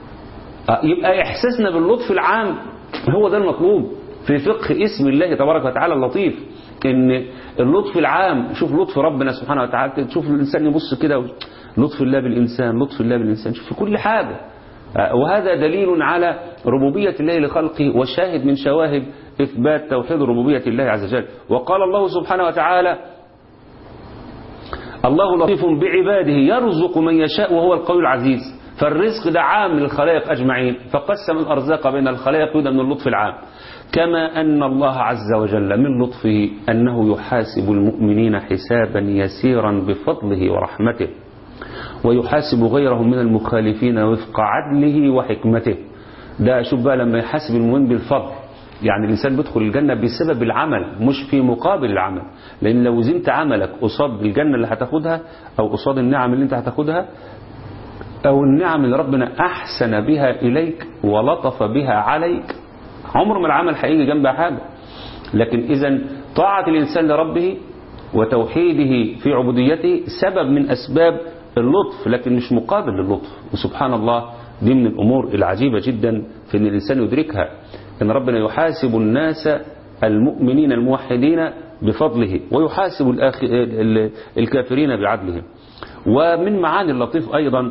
[SPEAKER 1] يبقى احساسنا باللطف العام هو ده المطلوب في فقه اسم الله تبارك وتعالى اللطيف ان اللطف العام شوف لطف ربنا سبحانه وتعالى تشوف الانسان يبص كده لطف الله بالانسان لطف الله بالانسان شوف في كل حاجه وهذا دليل على ربوبية الله لخلقه وشاهد من شواهد إثبات توحيد ربوبية الله عز وجل وقال الله سبحانه وتعالى الله لطيف بعباده يرزق من يشاء وهو القوي العزيز فالرزق ده عام للخلائق أجمعين فقسم الأرزاق بين الخلائق يبدأ من اللطف العام كما أن الله عز وجل من لطفه أنه يحاسب المؤمنين حسابا يسيرا بفضله ورحمته ويحاسب غيرهم من المخالفين وفق عدله وحكمته ده شوف بقى لما يحاسب المؤمن بالفضل يعني الإنسان بيدخل الجنة بسبب العمل مش في مقابل العمل لأن لو زنت عملك قصاد الجنة اللي هتاخدها أو قصاد النعم اللي انت هتاخدها أو النعم اللي ربنا أحسن بها إليك ولطف بها عليك عمر ما العمل هيجي جنبها حاجة لكن إذا طاعة الإنسان لربه وتوحيده في عبوديته سبب من أسباب اللطف لكن مش مقابل للطف وسبحان الله دي من الأمور العجيبة جدا في أن الإنسان يدركها أن ربنا يحاسب الناس المؤمنين الموحدين بفضله ويحاسب الآخ... الكافرين بعدله ومن معاني اللطيف أيضا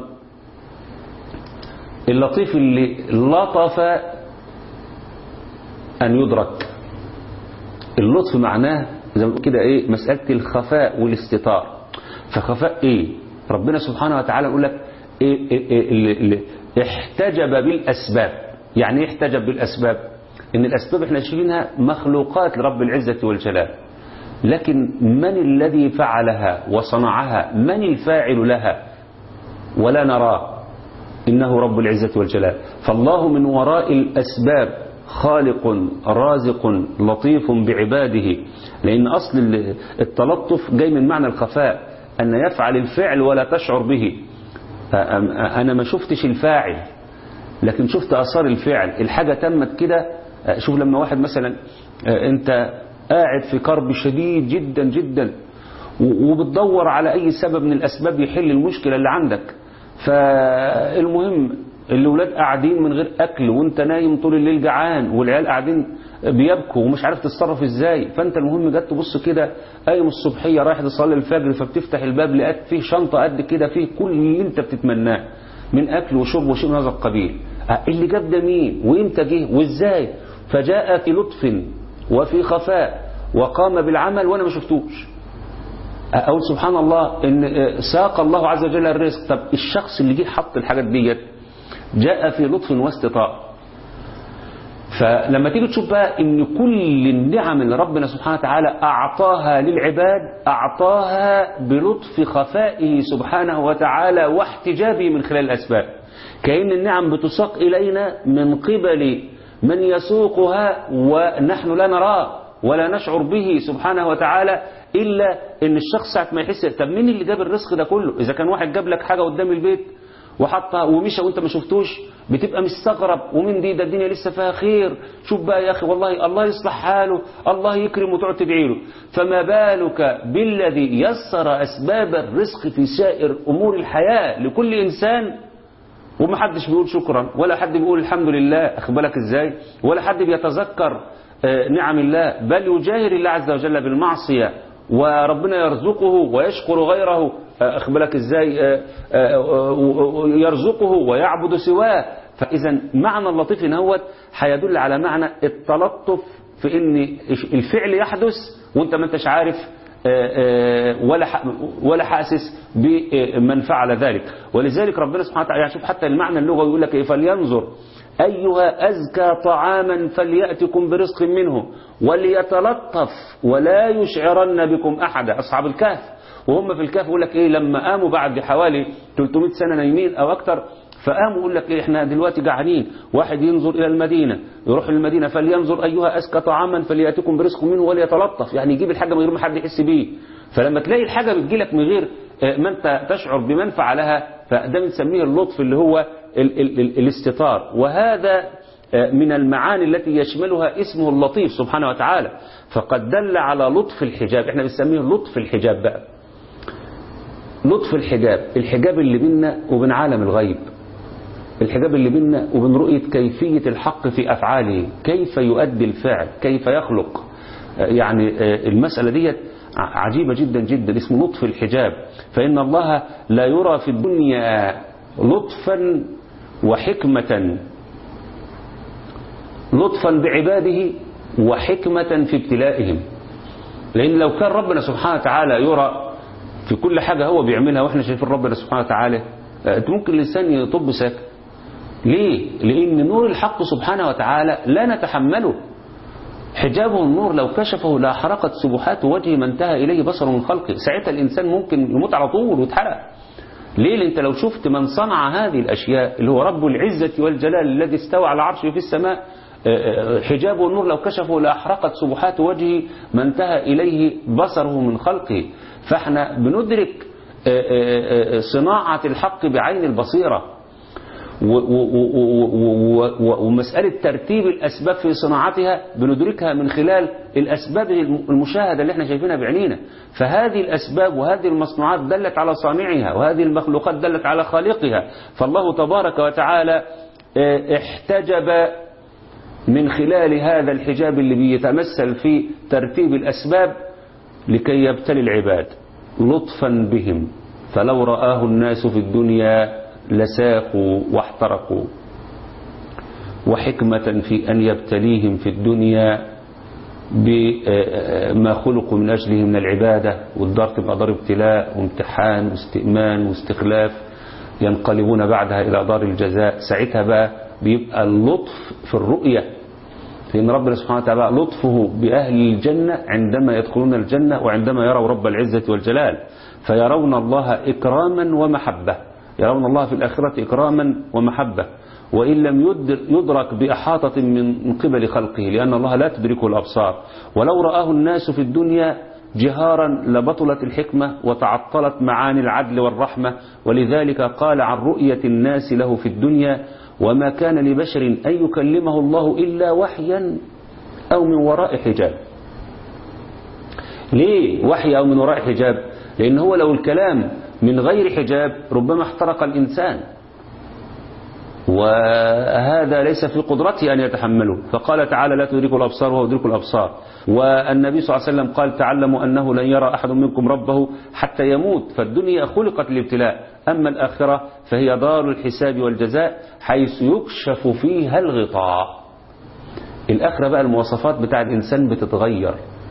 [SPEAKER 1] اللطيف اللي لطف أن يدرك اللطف معناه زي ما كده إيه مسألة الخفاء والاستتار فخفاء إيه ربنا سبحانه وتعالى يقول لك إيه إيه إيه اللي اللي احتجب بالأسباب يعني ايه احتجب بالأسباب إن الأسباب احنا شايفينها مخلوقات لرب العزة والجلال لكن من الذي فعلها وصنعها من الفاعل لها ولا نراه إنه رب العزة والجلال فالله من وراء الأسباب خالق رازق لطيف بعباده لأن أصل التلطف جاي من معنى الخفاء أن يفعل الفعل ولا تشعر به أنا ما شفتش الفاعل لكن شفت أثار الفعل الحاجة تمت كده شوف لما واحد مثلا أنت قاعد في كرب شديد جدا جدا وبتدور على أي سبب من الأسباب يحل المشكلة اللي عندك فالمهم الأولاد قاعدين من غير أكل وانت نايم طول الليل جعان والعيال قاعدين بيبكوا ومش عارف تتصرف ازاي فانت المهم جت تبص كده قايم الصبحيه رايح تصلي الفجر فبتفتح الباب لقيت فيه شنطه قد كده فيه كل اللي انت بتتمناه من اكل وشرب وشيء من هذا القبيل اللي جاب ده مين وامتى جه وازاي فجاء في لطف وفي خفاء وقام بالعمل وانا ما شفتوش اقول سبحان الله ان ساق الله عز وجل الرزق طب الشخص اللي جه حط الحاجات ديت جاء في لطف واستطاع فلما تيجي تشوف بقى ان كل النعم اللي ربنا سبحانه وتعالى اعطاها للعباد اعطاها بلطف خفائه سبحانه وتعالى واحتجابه من خلال الاسباب كأن النعم بتساق الينا من قبل من يسوقها ونحن لا نراه ولا نشعر به سبحانه وتعالى إلا إن الشخص ساعة ما يحس طب مين اللي جاب الرزق ده كله إذا كان واحد جاب لك حاجة قدام البيت وحطها ومشى وانت ما شفتوش بتبقى مستغرب ومن دي ده الدنيا لسه فيها خير شوف بقى يا أخي والله الله يصلح حاله الله يكرم وتقعد تدعي له فما بالك بالذي يسر أسباب الرزق في سائر أمور الحياة لكل إنسان ومحدش بيقول شكرا ولا حد بيقول الحمد لله أخبرك إزاي ولا حد بيتذكر نعم الله بل يجاهر الله عز وجل بالمعصية وربنا يرزقه ويشكر غيره أخبرك إزاي يرزقه ويعبد سواه فإذا معنى اللطيف هو هيدل على معنى التلطف في ان الفعل يحدث وانت ما انتش عارف ولا ولا حاسس بمن فعل ذلك ولذلك ربنا سبحانه وتعالى يعني شوف حتى المعنى اللغوي يقول لك ايه فلينظر أيها أزكى طعاما فليأتكم برزق منه وليتلطف ولا يشعرن بكم أحدا أصحاب الكهف وهم في الكهف يقول لك إيه لما قاموا بعد حوالي 300 سنة نايمين أو أكثر فقاموا يقول لك إيه إحنا دلوقتي جعانين واحد ينظر إلى المدينة يروح المدينة فلينظر أيها أزكى طعاما فليأتكم برزق منه وليتلطف يعني يجيب الحاجة من غير ما حد يحس بيه فلما تلاقي الحاجة بتجيلك من غير ما أنت تشعر بمن فعلها فده بنسميه اللطف اللي هو ال ال ال الاستطار وهذا من المعاني التي يشملها اسمه اللطيف سبحانه وتعالى فقد دل على لطف الحجاب احنا بنسميه لطف الحجاب بقى لطف الحجاب الحجاب اللي بيننا وبين عالم الغيب الحجاب اللي بيننا وبين رؤية كيفية الحق في أفعاله كيف يؤدي الفعل كيف يخلق يعني المسألة ديت عجيبة جدا جدا اسمه لطف الحجاب فإن الله لا يرى في الدنيا لطفا وحكمة لطفا بعباده وحكمة في ابتلائهم لأن لو كان ربنا سبحانه وتعالى يرى في كل حاجة هو بيعملها وإحنا شايفين ربنا سبحانه وتعالى انت ممكن الإنسان يطب ساكت ليه؟ لأن نور الحق سبحانه وتعالى لا نتحمله حجابه النور لو كشفه لأحرقت سبحات وجهه ما انتهى إليه بصره من خلقه ساعتها الإنسان ممكن يموت على طول ويتحرق ليه لأن انت لو شفت من صنع هذه الأشياء اللي هو رب العزة والجلال الذي استوى على عرشه في السماء حجابه النور لو كشفه لأحرقت سبحات وجهه ما انتهى إليه بصره من خلقه فاحنا بندرك صناعة الحق بعين البصيرة ومسألة ترتيب الأسباب في صناعتها بندركها من خلال الأسباب المشاهدة اللي احنا شايفينها بعينينا فهذه الأسباب وهذه المصنوعات دلت على صانعها وهذه المخلوقات دلت على خالقها فالله تبارك وتعالى احتجب من خلال هذا الحجاب اللي بيتمثل في ترتيب الأسباب لكي يبتلي العباد لطفا بهم فلو رآه الناس في الدنيا لساقوا واحترقوا وحكمة في أن يبتليهم في الدنيا بما خلقوا من أجله من العبادة والدار تبقى دار ابتلاء وامتحان واستئمان واستخلاف ينقلبون بعدها إلى دار الجزاء ساعتها بقى بيبقى اللطف في الرؤية لأن ربنا سبحانه وتعالى لطفه بأهل الجنة عندما يدخلون الجنة وعندما يروا رب العزة والجلال فيرون الله إكراما ومحبة يرون الله في الآخرة إكراما ومحبة وإن لم يدرك بأحاطة من قبل خلقه لأن الله لا تدركه الأبصار ولو رآه الناس في الدنيا جهارا لبطلت الحكمة وتعطلت معاني العدل والرحمة ولذلك قال عن رؤية الناس له في الدنيا وما كان لبشر أن يكلمه الله إلا وحيا أو من وراء حجاب ليه وحي أو من وراء حجاب لأن هو لو الكلام من غير حجاب ربما احترق الإنسان وهذا ليس في قدرته أن يتحمله فقال تعالى لا تدرك الأبصار وهو يدرك الأبصار والنبي صلى الله عليه وسلم قال تعلموا أنه لن يرى أحد منكم ربه حتى يموت فالدنيا خلقت للابتلاء أما الآخرة فهي دار الحساب والجزاء حيث يكشف فيها الغطاء الآخرة بقى المواصفات بتاع الإنسان بتتغير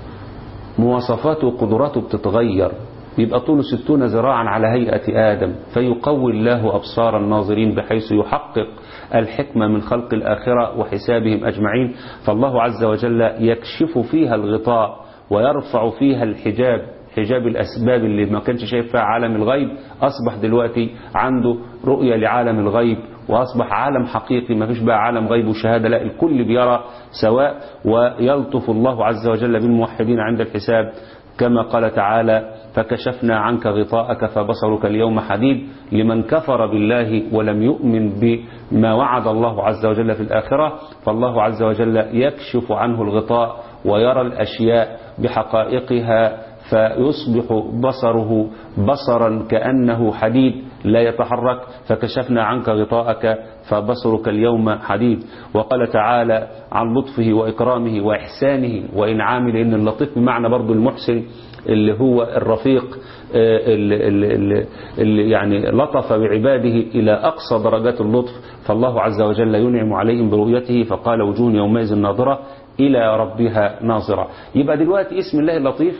[SPEAKER 1] مواصفاته وقدراته بتتغير يبقى طوله ستون ذراعا على هيئة آدم فيقوي الله أبصار الناظرين بحيث يحقق الحكمة من خلق الآخرة وحسابهم أجمعين فالله عز وجل يكشف فيها الغطاء ويرفع فيها الحجاب حجاب الأسباب اللي ما كانش شايف فيها عالم الغيب أصبح دلوقتي عنده رؤية لعالم الغيب وأصبح عالم حقيقي ما فيش بقى عالم غيب وشهادة لا الكل بيرى سواء ويلطف الله عز وجل بالموحدين عند الحساب كما قال تعالى فكشفنا عنك غطاءك فبصرك اليوم حديد لمن كفر بالله ولم يؤمن بما وعد الله عز وجل في الآخرة فالله عز وجل يكشف عنه الغطاء ويرى الأشياء بحقائقها فيصبح بصره بصرا كأنه حديد لا يتحرك فكشفنا عنك غطاءك فبصرك اليوم حديد وقال تعالى عن لطفه وإكرامه وإحسانه وإنعامه لأن اللطيف بمعنى برضو المحسن اللي هو الرفيق اللي, اللي, اللي يعني لطف بعباده إلى أقصى درجات اللطف فالله عز وجل ينعم عليهم برؤيته فقال وجوه يومئذ ناظرة إلى ربها ناظرة يبقى دلوقتي اسم الله اللطيف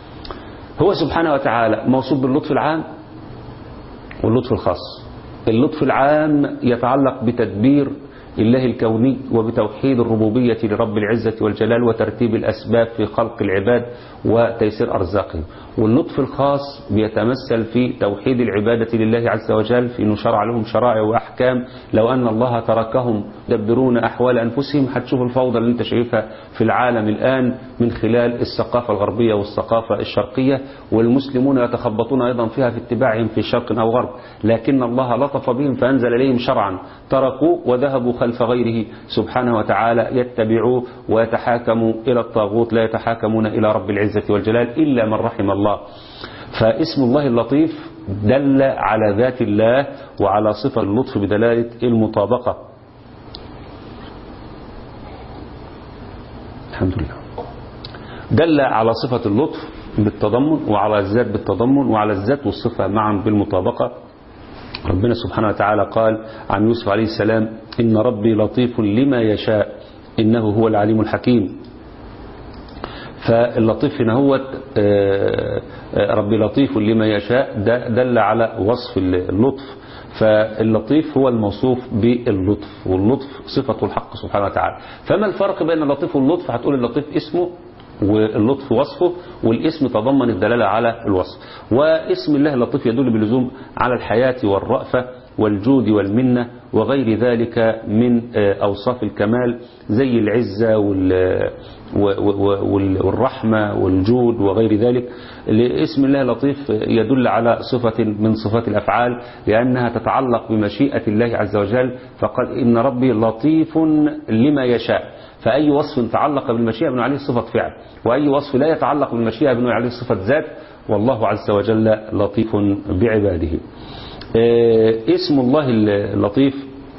[SPEAKER 1] هو سبحانه وتعالى موصوف باللطف العام واللطف الخاص اللطف العام يتعلق بتدبير الله الكوني وبتوحيد الربوبية لرب العزة والجلال وترتيب الأسباب في خلق العباد وتيسير أرزاقهم واللطف الخاص بيتمثل في توحيد العبادة لله عز وجل في أنه شرع لهم شرائع وأحكام لو أن الله تركهم يدبرون أحوال أنفسهم هتشوف الفوضى اللي انت شايفها في العالم الآن من خلال الثقافة الغربية والثقافة الشرقية والمسلمون يتخبطون أيضا فيها في اتباعهم في شرق أو غرب لكن الله لطف بهم فأنزل إليهم شرعا تركوا وذهبوا خلف غيره سبحانه وتعالى يتبعوه ويتحاكموا إلى الطاغوت لا يتحاكمون إلى رب العزة والجلال إلا من رحم الله فاسم الله اللطيف دل على ذات الله وعلى صفة اللطف بدلالة المطابقة الحمد لله دل على صفة اللطف بالتضمن وعلى الذات بالتضمن وعلى الذات والصفة معا بالمطابقة ربنا سبحانه وتعالى قال عن يوسف عليه السلام إن ربي لطيف لما يشاء إنه هو العليم الحكيم فاللطيف هنا هو ربي لطيف لما يشاء ده دل على وصف اللطف فاللطيف هو الموصوف باللطف واللطف صفة الحق سبحانه وتعالى فما الفرق بين اللطيف واللطف هتقول اللطيف اسمه واللطف وصفه والاسم تضمن الدلالة على الوصف واسم الله اللطيف يدل باللزوم على الحياة والرأفة والجود والمنة وغير ذلك من أوصاف الكمال زي العزة والرحمة والجود وغير ذلك اسم الله لطيف يدل على صفة من صفات الأفعال لأنها تتعلق بمشيئة الله عز وجل فقال إن ربي لطيف لما يشاء فأي وصف تعلق بالمشيئة بنوا عليه صفة فعل وأي وصف لا يتعلق بالمشيئة بنوا عليه صفة ذات والله عز وجل لطيف بعباده اسم الله اللطيف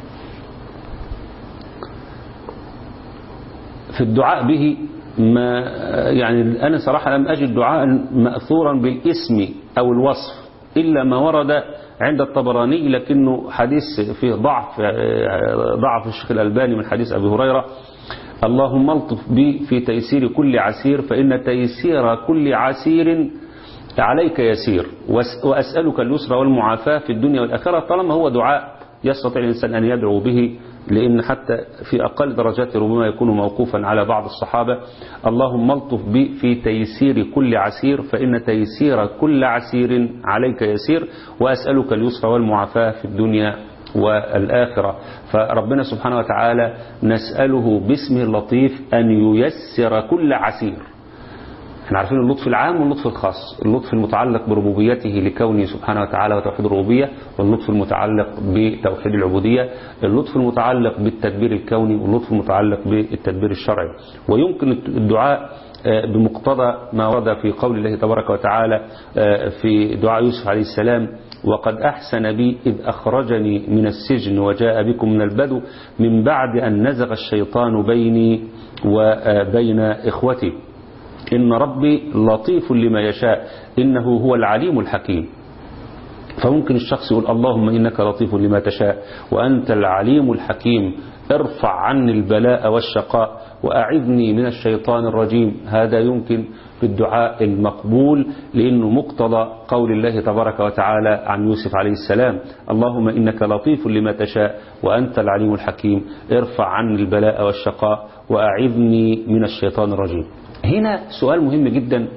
[SPEAKER 1] في الدعاء به ما يعني أنا صراحة لم أجد دعاء مأثورا بالاسم أو الوصف إلا ما ورد عند الطبراني لكنه حديث فيه ضعف ضعف الشيخ الألباني من حديث أبي هريرة اللهم الطف بي في تيسير كل عسير فإن تيسير كل عسير عليك يسير وأسألك اليسر والمعافاة في الدنيا والآخرة طالما هو دعاء يستطيع الإنسان أن يدعو به لأن حتى في أقل درجات ربما يكون موقوفا على بعض الصحابة اللهم الطف بي في تيسير كل عسير فإن تيسير كل عسير عليك يسير وأسألك اليسر والمعافاة في الدنيا والآخرة فربنا سبحانه وتعالى نسأله باسمه اللطيف أن ييسر كل عسير احنا عارفين اللطف العام واللطف الخاص اللطف المتعلق بربوبيته لكونه سبحانه وتعالى وتوحيد الربوبية واللطف المتعلق بتوحيد العبودية اللطف المتعلق بالتدبير الكوني واللطف المتعلق بالتدبير الشرعي ويمكن الدعاء بمقتضى ما ورد في قول الله تبارك وتعالى في دعاء يوسف عليه السلام وقد أحسن بي إذ أخرجني من السجن وجاء بكم من البدو من بعد أن نزغ الشيطان بيني وبين إخوتي إن ربي لطيف لما يشاء إنه هو العليم الحكيم فممكن الشخص يقول اللهم إنك لطيف لما تشاء وأنت العليم الحكيم ارفع عني البلاء والشقاء وأعذني من الشيطان الرجيم هذا يمكن في الدعاء المقبول لأنه مقتضى قول الله تبارك وتعالى عن يوسف عليه السلام اللهم إنك لطيف لما تشاء وأنت العليم الحكيم ارفع عني البلاء والشقاء وأعذني من الشيطان الرجيم هنا سؤال مهم جدا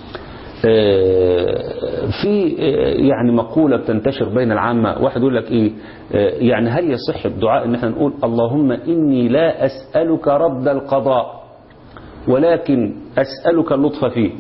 [SPEAKER 1] في يعني مقولة بتنتشر بين العامة واحد يقول لك ايه يعني هل يصح الدعاء ان احنا نقول اللهم اني لا اسألك رد القضاء ولكن اسألك اللطف فيه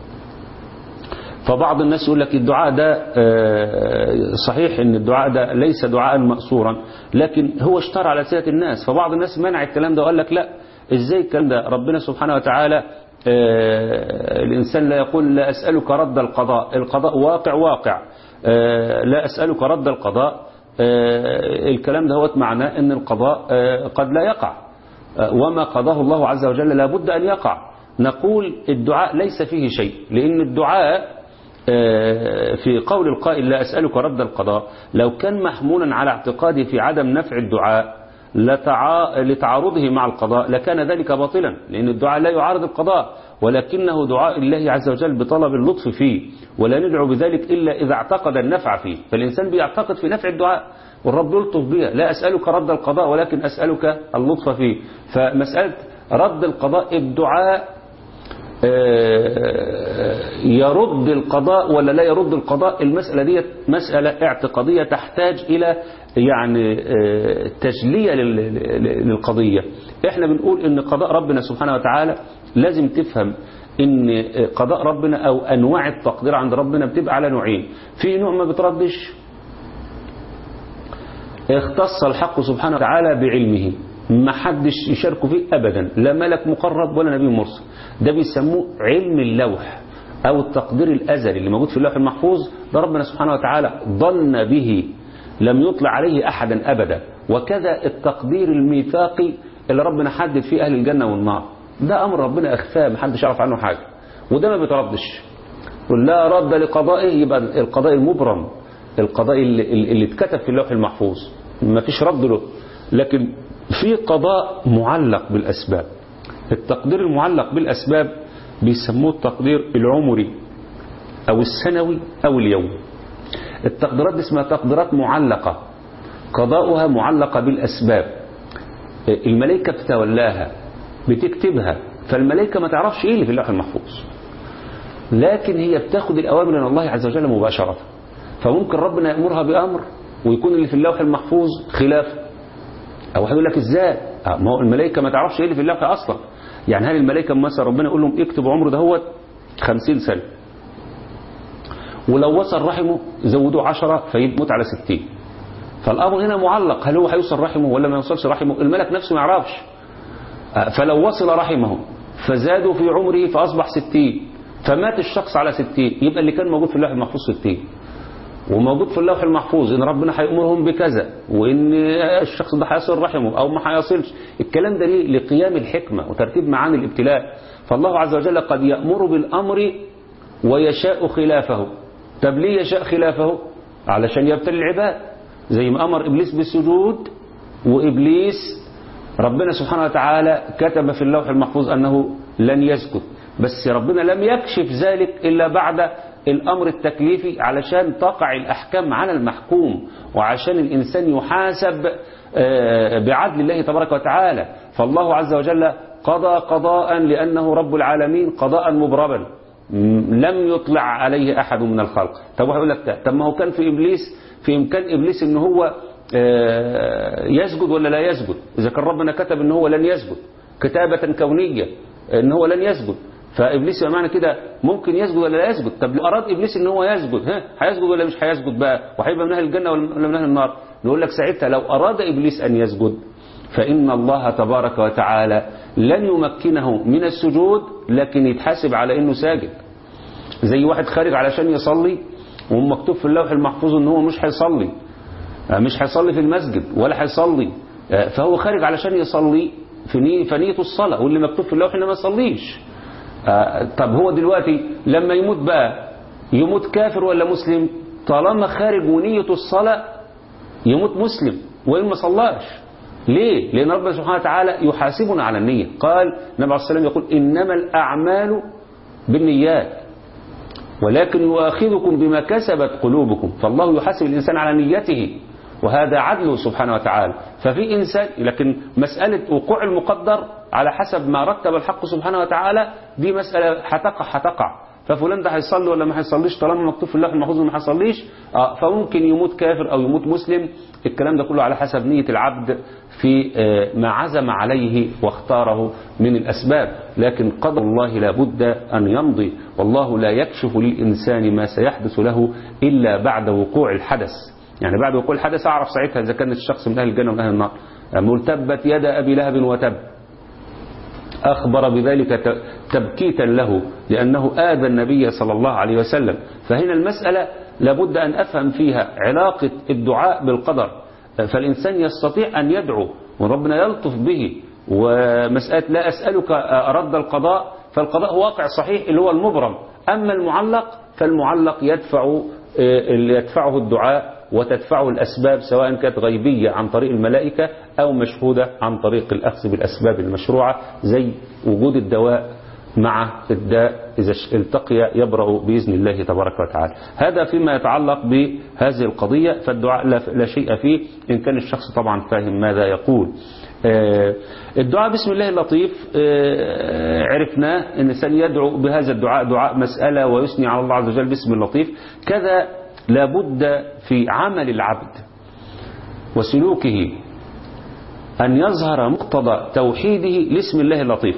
[SPEAKER 1] فبعض الناس يقول لك الدعاء ده صحيح ان الدعاء ده ليس دعاء مأسورا لكن هو اشتهر على سيرة الناس فبعض الناس منع الكلام ده وقال لك لا ازاي الكلام ده ربنا سبحانه وتعالى الإنسان لا يقول لا أسألك رد القضاء القضاء واقع واقع لا أسألك رد القضاء الكلام ده هو معناه أن القضاء قد لا يقع وما قضاه الله عز وجل لابد أن يقع نقول الدعاء ليس فيه شيء لأن الدعاء في قول القائل لا أسألك رد القضاء لو كان محمولا على اعتقادي في عدم نفع الدعاء لتعا... لتعارضه مع القضاء لكان ذلك باطلا لأن الدعاء لا يعارض القضاء ولكنه دعاء الله عز وجل بطلب اللطف فيه ولا ندعو بذلك إلا إذا اعتقد النفع فيه فالإنسان بيعتقد في نفع الدعاء والرب يلطف بها لا أسألك رد القضاء ولكن أسألك اللطف فيه فمسألة رد القضاء الدعاء يرد القضاء ولا لا يرد القضاء المسألة دي مسألة اعتقادية تحتاج إلى يعني تجلية للقضية احنا بنقول ان قضاء ربنا سبحانه وتعالى لازم تفهم ان قضاء ربنا او انواع التقدير عند ربنا بتبقى على نوعين في نوع ما بتردش اختص الحق سبحانه وتعالى بعلمه ما حدش يشاركه فيه ابدا لا ملك مقرب ولا نبي مرسل ده بيسموه علم اللوح او التقدير الازلي اللي موجود في اللوح المحفوظ ده ربنا سبحانه وتعالى ظن به لم يطلع عليه احدا ابدا وكذا التقدير الميثاقي اللي ربنا حدد فيه اهل الجنه والنار ده امر ربنا اخفاه ما حدش يعرف عنه حاجه وده ما بيتردش ولا رد لقضائه يبقى القضاء المبرم القضاء اللي, اللي اتكتب في اللوح المحفوظ ما فيش رد له لكن في قضاء معلق بالاسباب التقدير المعلق بالاسباب بيسموه التقدير العمري أو السنوي أو اليومي التقديرات دي اسمها تقديرات معلقة قضاؤها معلقة بالأسباب الملائكة بتتولاها بتكتبها فالملائكة ما تعرفش ايه اللي في اللوح المحفوظ لكن هي بتاخد الأوامر من الله عز وجل مباشرة فممكن ربنا يأمرها بأمر ويكون اللي في اللوح المحفوظ خلافه أو هيقول لك ازاي آه، ما هو الملائكة ما تعرفش ايه اللي في اللوح أصلا يعني هل الملائكة مثلا ربنا يقول لهم اكتبوا عمره دهوت 50 سنة ولو وصل رحمه زودوه 10 فيموت على 60 فالأمر هنا معلق هل هو هيوصل رحمه ولا ما يوصلش رحمه الملك نفسه ما يعرفش آه، فلو وصل رحمه فزادوا في عمره فأصبح 60 فمات الشخص على 60 يبقى اللي كان موجود في اللوح المحفوظ 60 وموجود في اللوح المحفوظ ان ربنا هيأمرهم بكذا وان الشخص ده هيصل رحمه او ما هيصلش الكلام ده ليه لقيام الحكمة وترتيب معاني الابتلاء فالله عز وجل قد يأمر بالأمر ويشاء خلافه طب ليه يشاء خلافه علشان يبتلي العباد زي ما أمر إبليس بالسجود وإبليس ربنا سبحانه وتعالى كتب في اللوح المحفوظ أنه لن يسجد بس ربنا لم يكشف ذلك إلا بعد الأمر التكليفي علشان تقع الأحكام على المحكوم وعشان الإنسان يحاسب آه، بعدل الله تبارك وتعالى فالله عز وجل قضى قضاء لأنه رب العالمين قضاء مبربا م- لم يطلع عليه أحد من الخلق طب هيقول لك ده، طب ما هو كان في إبليس في إمكان إبليس إن هو آه، يسجد ولا لا يسجد إذا كان ربنا كتب إن هو لن يسجد كتابة كونية إن هو لن يسجد فابليس يبقى معنى كده ممكن يسجد ولا لا يسجد طب لو اراد ابليس ان هو يسجد ها هيسجد ولا مش هيسجد بقى وهيبقى من اهل الجنه ولا من اهل النار نقول لك ساعتها لو اراد ابليس ان يسجد فان الله تبارك وتعالى لن يمكنه من السجود لكن يتحاسب على انه ساجد زي واحد خارج علشان يصلي ومكتوب في اللوح المحفوظ ان هو مش هيصلي مش هيصلي في المسجد ولا هيصلي فهو خارج علشان يصلي في نية فنية الصلاة واللي مكتوب في اللوح انه ما يصليش آه، طب هو دلوقتي لما يموت بقى يموت كافر ولا مسلم طالما خارج ونية الصلاة يموت مسلم وإن ما صلاش ليه لأن ربنا سبحانه وتعالى يحاسبنا على النية قال النبي عليه الصلاة والسلام يقول إنما الأعمال بالنيات ولكن يؤاخذكم بما كسبت قلوبكم فالله يحاسب الإنسان على نيته وهذا عدله سبحانه وتعالى ففي إنسان لكن مسألة وقوع المقدر على حسب ما رتب الحق سبحانه وتعالى دي مسألة هتقع هتقع ففلان ده هيصلي ولا ما هيصليش طالما مكتوب في اللوح المحفوظ ما هيصليش آه فممكن يموت كافر أو يموت مسلم الكلام ده كله على حسب نية العبد في آه ما عزم عليه واختاره من الأسباب لكن قدر الله لا بد أن يمضي والله لا يكشف للإنسان ما سيحدث له إلا بعد وقوع الحدث يعني بعد وقوع الحدث أعرف ساعتها إذا كان الشخص من أهل الجنة ومن أهل النار ملتبت يد أبي لهب وتب أخبر بذلك تبكيتا له لأنه آذى النبي صلى الله عليه وسلم فهنا المسألة لابد أن أفهم فيها علاقة الدعاء بالقدر فالإنسان يستطيع أن يدعو وربنا يلطف به ومسألة لا أسألك رد القضاء فالقضاء واقع صحيح اللي هو المبرم أما المعلق فالمعلق يدفع يدفعه الدعاء وتدفعه الأسباب سواء كانت غيبية عن طريق الملائكة أو مشهودة عن طريق الأخذ بالأسباب المشروعة زي وجود الدواء مع الداء إذا التقي يبرأ بإذن الله تبارك وتعالى هذا فيما يتعلق بهذه القضية فالدعاء لا شيء فيه إن كان الشخص طبعا فاهم ماذا يقول الدعاء بسم الله اللطيف عرفناه أن الإنسان يدعو بهذا الدعاء دعاء مسألة ويثني على الله عز وجل باسم اللطيف كذا لابد في عمل العبد وسلوكه أن يظهر مقتضى توحيده لاسم الله اللطيف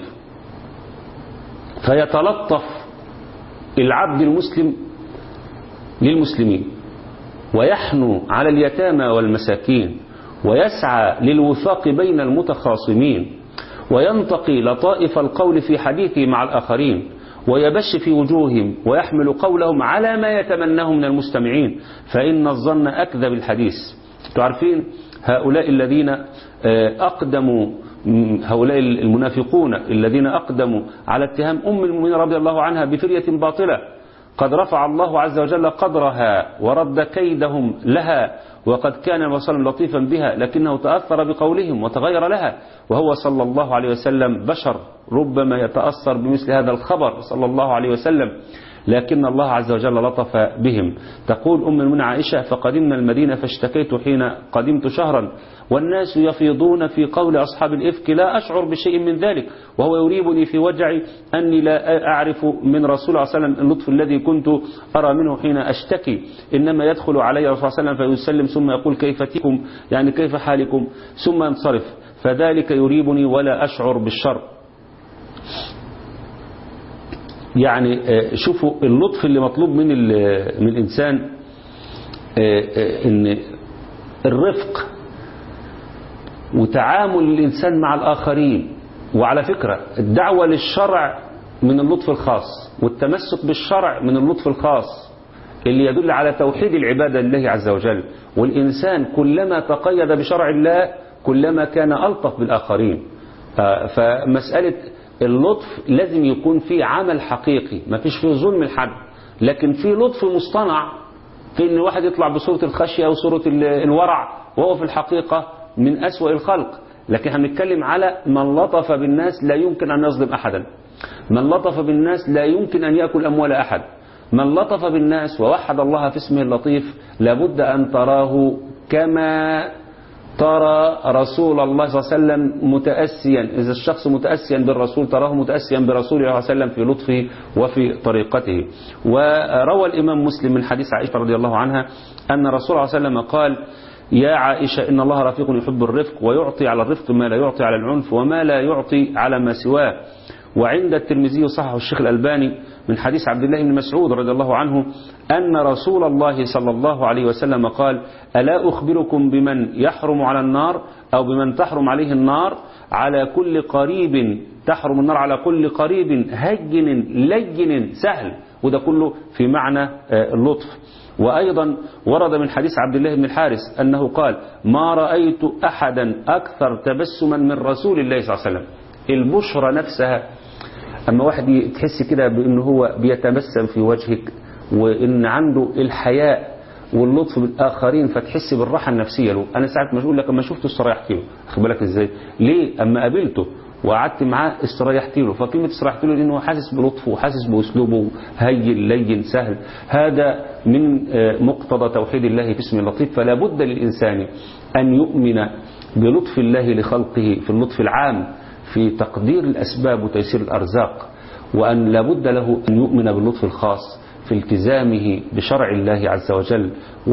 [SPEAKER 1] فيتلطف العبد المسلم للمسلمين ويحنو على اليتامى والمساكين ويسعى للوفاق بين المتخاصمين وينتقي لطائف القول في حديثه مع الآخرين ويبش في وجوههم ويحمل قولهم على ما يتمناه من المستمعين فإن الظن أكذب الحديث تعرفين هؤلاء الذين أقدموا هؤلاء المنافقون الذين أقدموا على اتهام أم المؤمنين رضي الله عنها بفرية باطلة قد رفع الله عز وجل قدرها ورد كيدهم لها وقد كان النبي صلى الله عليه وسلم لطيفا بها لكنه تأثر بقولهم وتغير لها وهو صلى الله عليه وسلم بشر ربما يتأثر بمثل هذا الخبر صلى الله عليه وسلم لكن الله عز وجل لطف بهم تقول أم المؤمنين عائشة فقدمنا المدينة فاشتكيت حين قدمت شهرا والناس يفيضون في قول أصحاب الإفك لا أشعر بشيء من ذلك وهو يريبني في وجعي أني لا أعرف من رسول الله صلى الله عليه وسلم اللطف الذي كنت أرى منه حين أشتكي إنما يدخل علي رسول الله صلى الله عليه وسلم فيسلم ثم يقول كيف تكم يعني كيف حالكم ثم ينصرف فذلك يريبني ولا أشعر بالشر يعني شوفوا اللطف اللي مطلوب من من الإنسان إن الرفق وتعامل الإنسان مع الآخرين وعلى فكرة الدعوة للشرع من اللطف الخاص والتمسك بالشرع من اللطف الخاص اللي يدل على توحيد العبادة لله عز وجل والإنسان كلما تقيد بشرع الله كلما كان ألطف بالآخرين فمسألة اللطف لازم يكون فيه عمل حقيقي ما فيش فيه ظلم لحد لكن في لطف مصطنع في ان الواحد يطلع بصورة الخشية أو صورة الورع وهو في الحقيقة من أسوأ الخلق لكن هنتكلم على من لطف بالناس لا يمكن أن يظلم أحدا من لطف بالناس لا يمكن أن يأكل أموال أحد من لطف بالناس ووحد الله في اسمه اللطيف لابد أن تراه كما ترى رسول الله صلى الله عليه وسلم متأسيا إذا الشخص متأسيا بالرسول تراه متأسيا برسول الله صلى الله عليه وسلم في لطفه وفي طريقته وروى الإمام مسلم من حديث عائشة رضي الله عنها أن رسول الله صلى الله عليه وسلم قال يا عائشة إن الله رفيق يحب الرفق ويعطي على الرفق ما لا يعطي على العنف وما لا يعطي على ما سواه وعند الترمذي صححه الشيخ الألباني من حديث عبد الله بن مسعود رضي الله عنه أن رسول الله صلى الله عليه وسلم قال ألا أخبركم بمن يحرم على النار أو بمن تحرم عليه النار على كل قريب تحرم النار على كل قريب هجن لين سهل وده كله في معنى اللطف وأيضا ورد من حديث عبد الله بن الحارث أنه قال ما رأيت أحدا أكثر تبسما من رسول الله صلى الله عليه وسلم البشرى نفسها أما واحد تحس كده بأنه هو بيتبسم في وجهك وإن عنده الحياء واللطف بالآخرين فتحس بالراحة النفسية له أنا ساعات ما أقول لك أما شفته استريحت له أخد بالك إزاي ليه أما قابلته وقعدت معاه استريحت له فكلمة استريحت له لأنه حاسس بلطفه وحاسس بأسلوبه هين لين سهل هذا من مقتضى توحيد الله في اسم اللطيف فلا بد للإنسان أن يؤمن بلطف الله لخلقه في اللطف العام في تقدير الأسباب وتيسير الأرزاق وأن لابد له أن يؤمن باللطف الخاص في التزامه بشرع الله عز وجل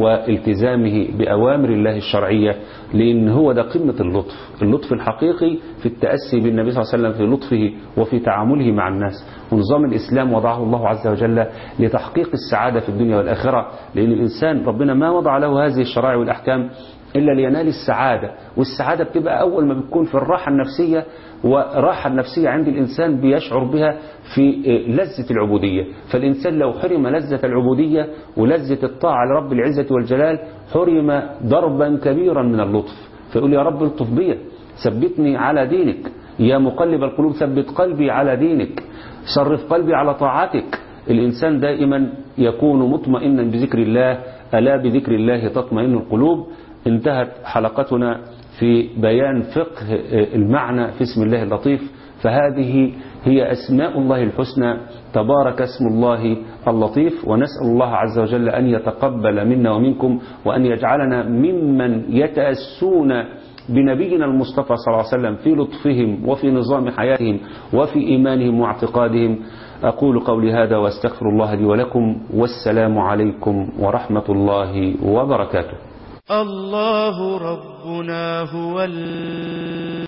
[SPEAKER 1] والتزامه بأوامر الله الشرعية لأن هو ده قمة اللطف اللطف الحقيقي في التأسي بالنبي صلى الله عليه وسلم في لطفه وفي تعامله مع الناس ونظام الإسلام وضعه الله عز وجل لتحقيق السعادة في الدنيا والآخرة لأن الإنسان ربنا ما وضع له هذه الشرائع والأحكام إلا لينال السعادة والسعادة بتبقى أول ما بتكون في الراحة النفسية وراحة النفسية عند الإنسان بيشعر بها في لذة العبودية فالإنسان لو حرم لذة العبودية ولذة الطاعة لرب العزة والجلال حرم ضربا كبيرا من اللطف فيقول يا رب الطف بي ثبتني على دينك يا مقلب القلوب ثبت قلبي على دينك صرف قلبي على طاعتك الإنسان دائما يكون مطمئنا بذكر الله ألا بذكر الله تطمئن القلوب انتهت حلقتنا في بيان فقه المعنى في اسم الله اللطيف فهذه هي أسماء الله الحسنى تبارك اسم الله اللطيف ونسأل الله عز وجل أن يتقبل منا ومنكم وأن يجعلنا ممن يتأسون بنبينا المصطفى صلى الله عليه وسلم في لطفهم وفي نظام حياتهم وفي إيمانهم واعتقادهم أقول قولي هذا واستغفر الله لي ولكم والسلام عليكم ورحمة الله وبركاته
[SPEAKER 2] الله ربنا هو ال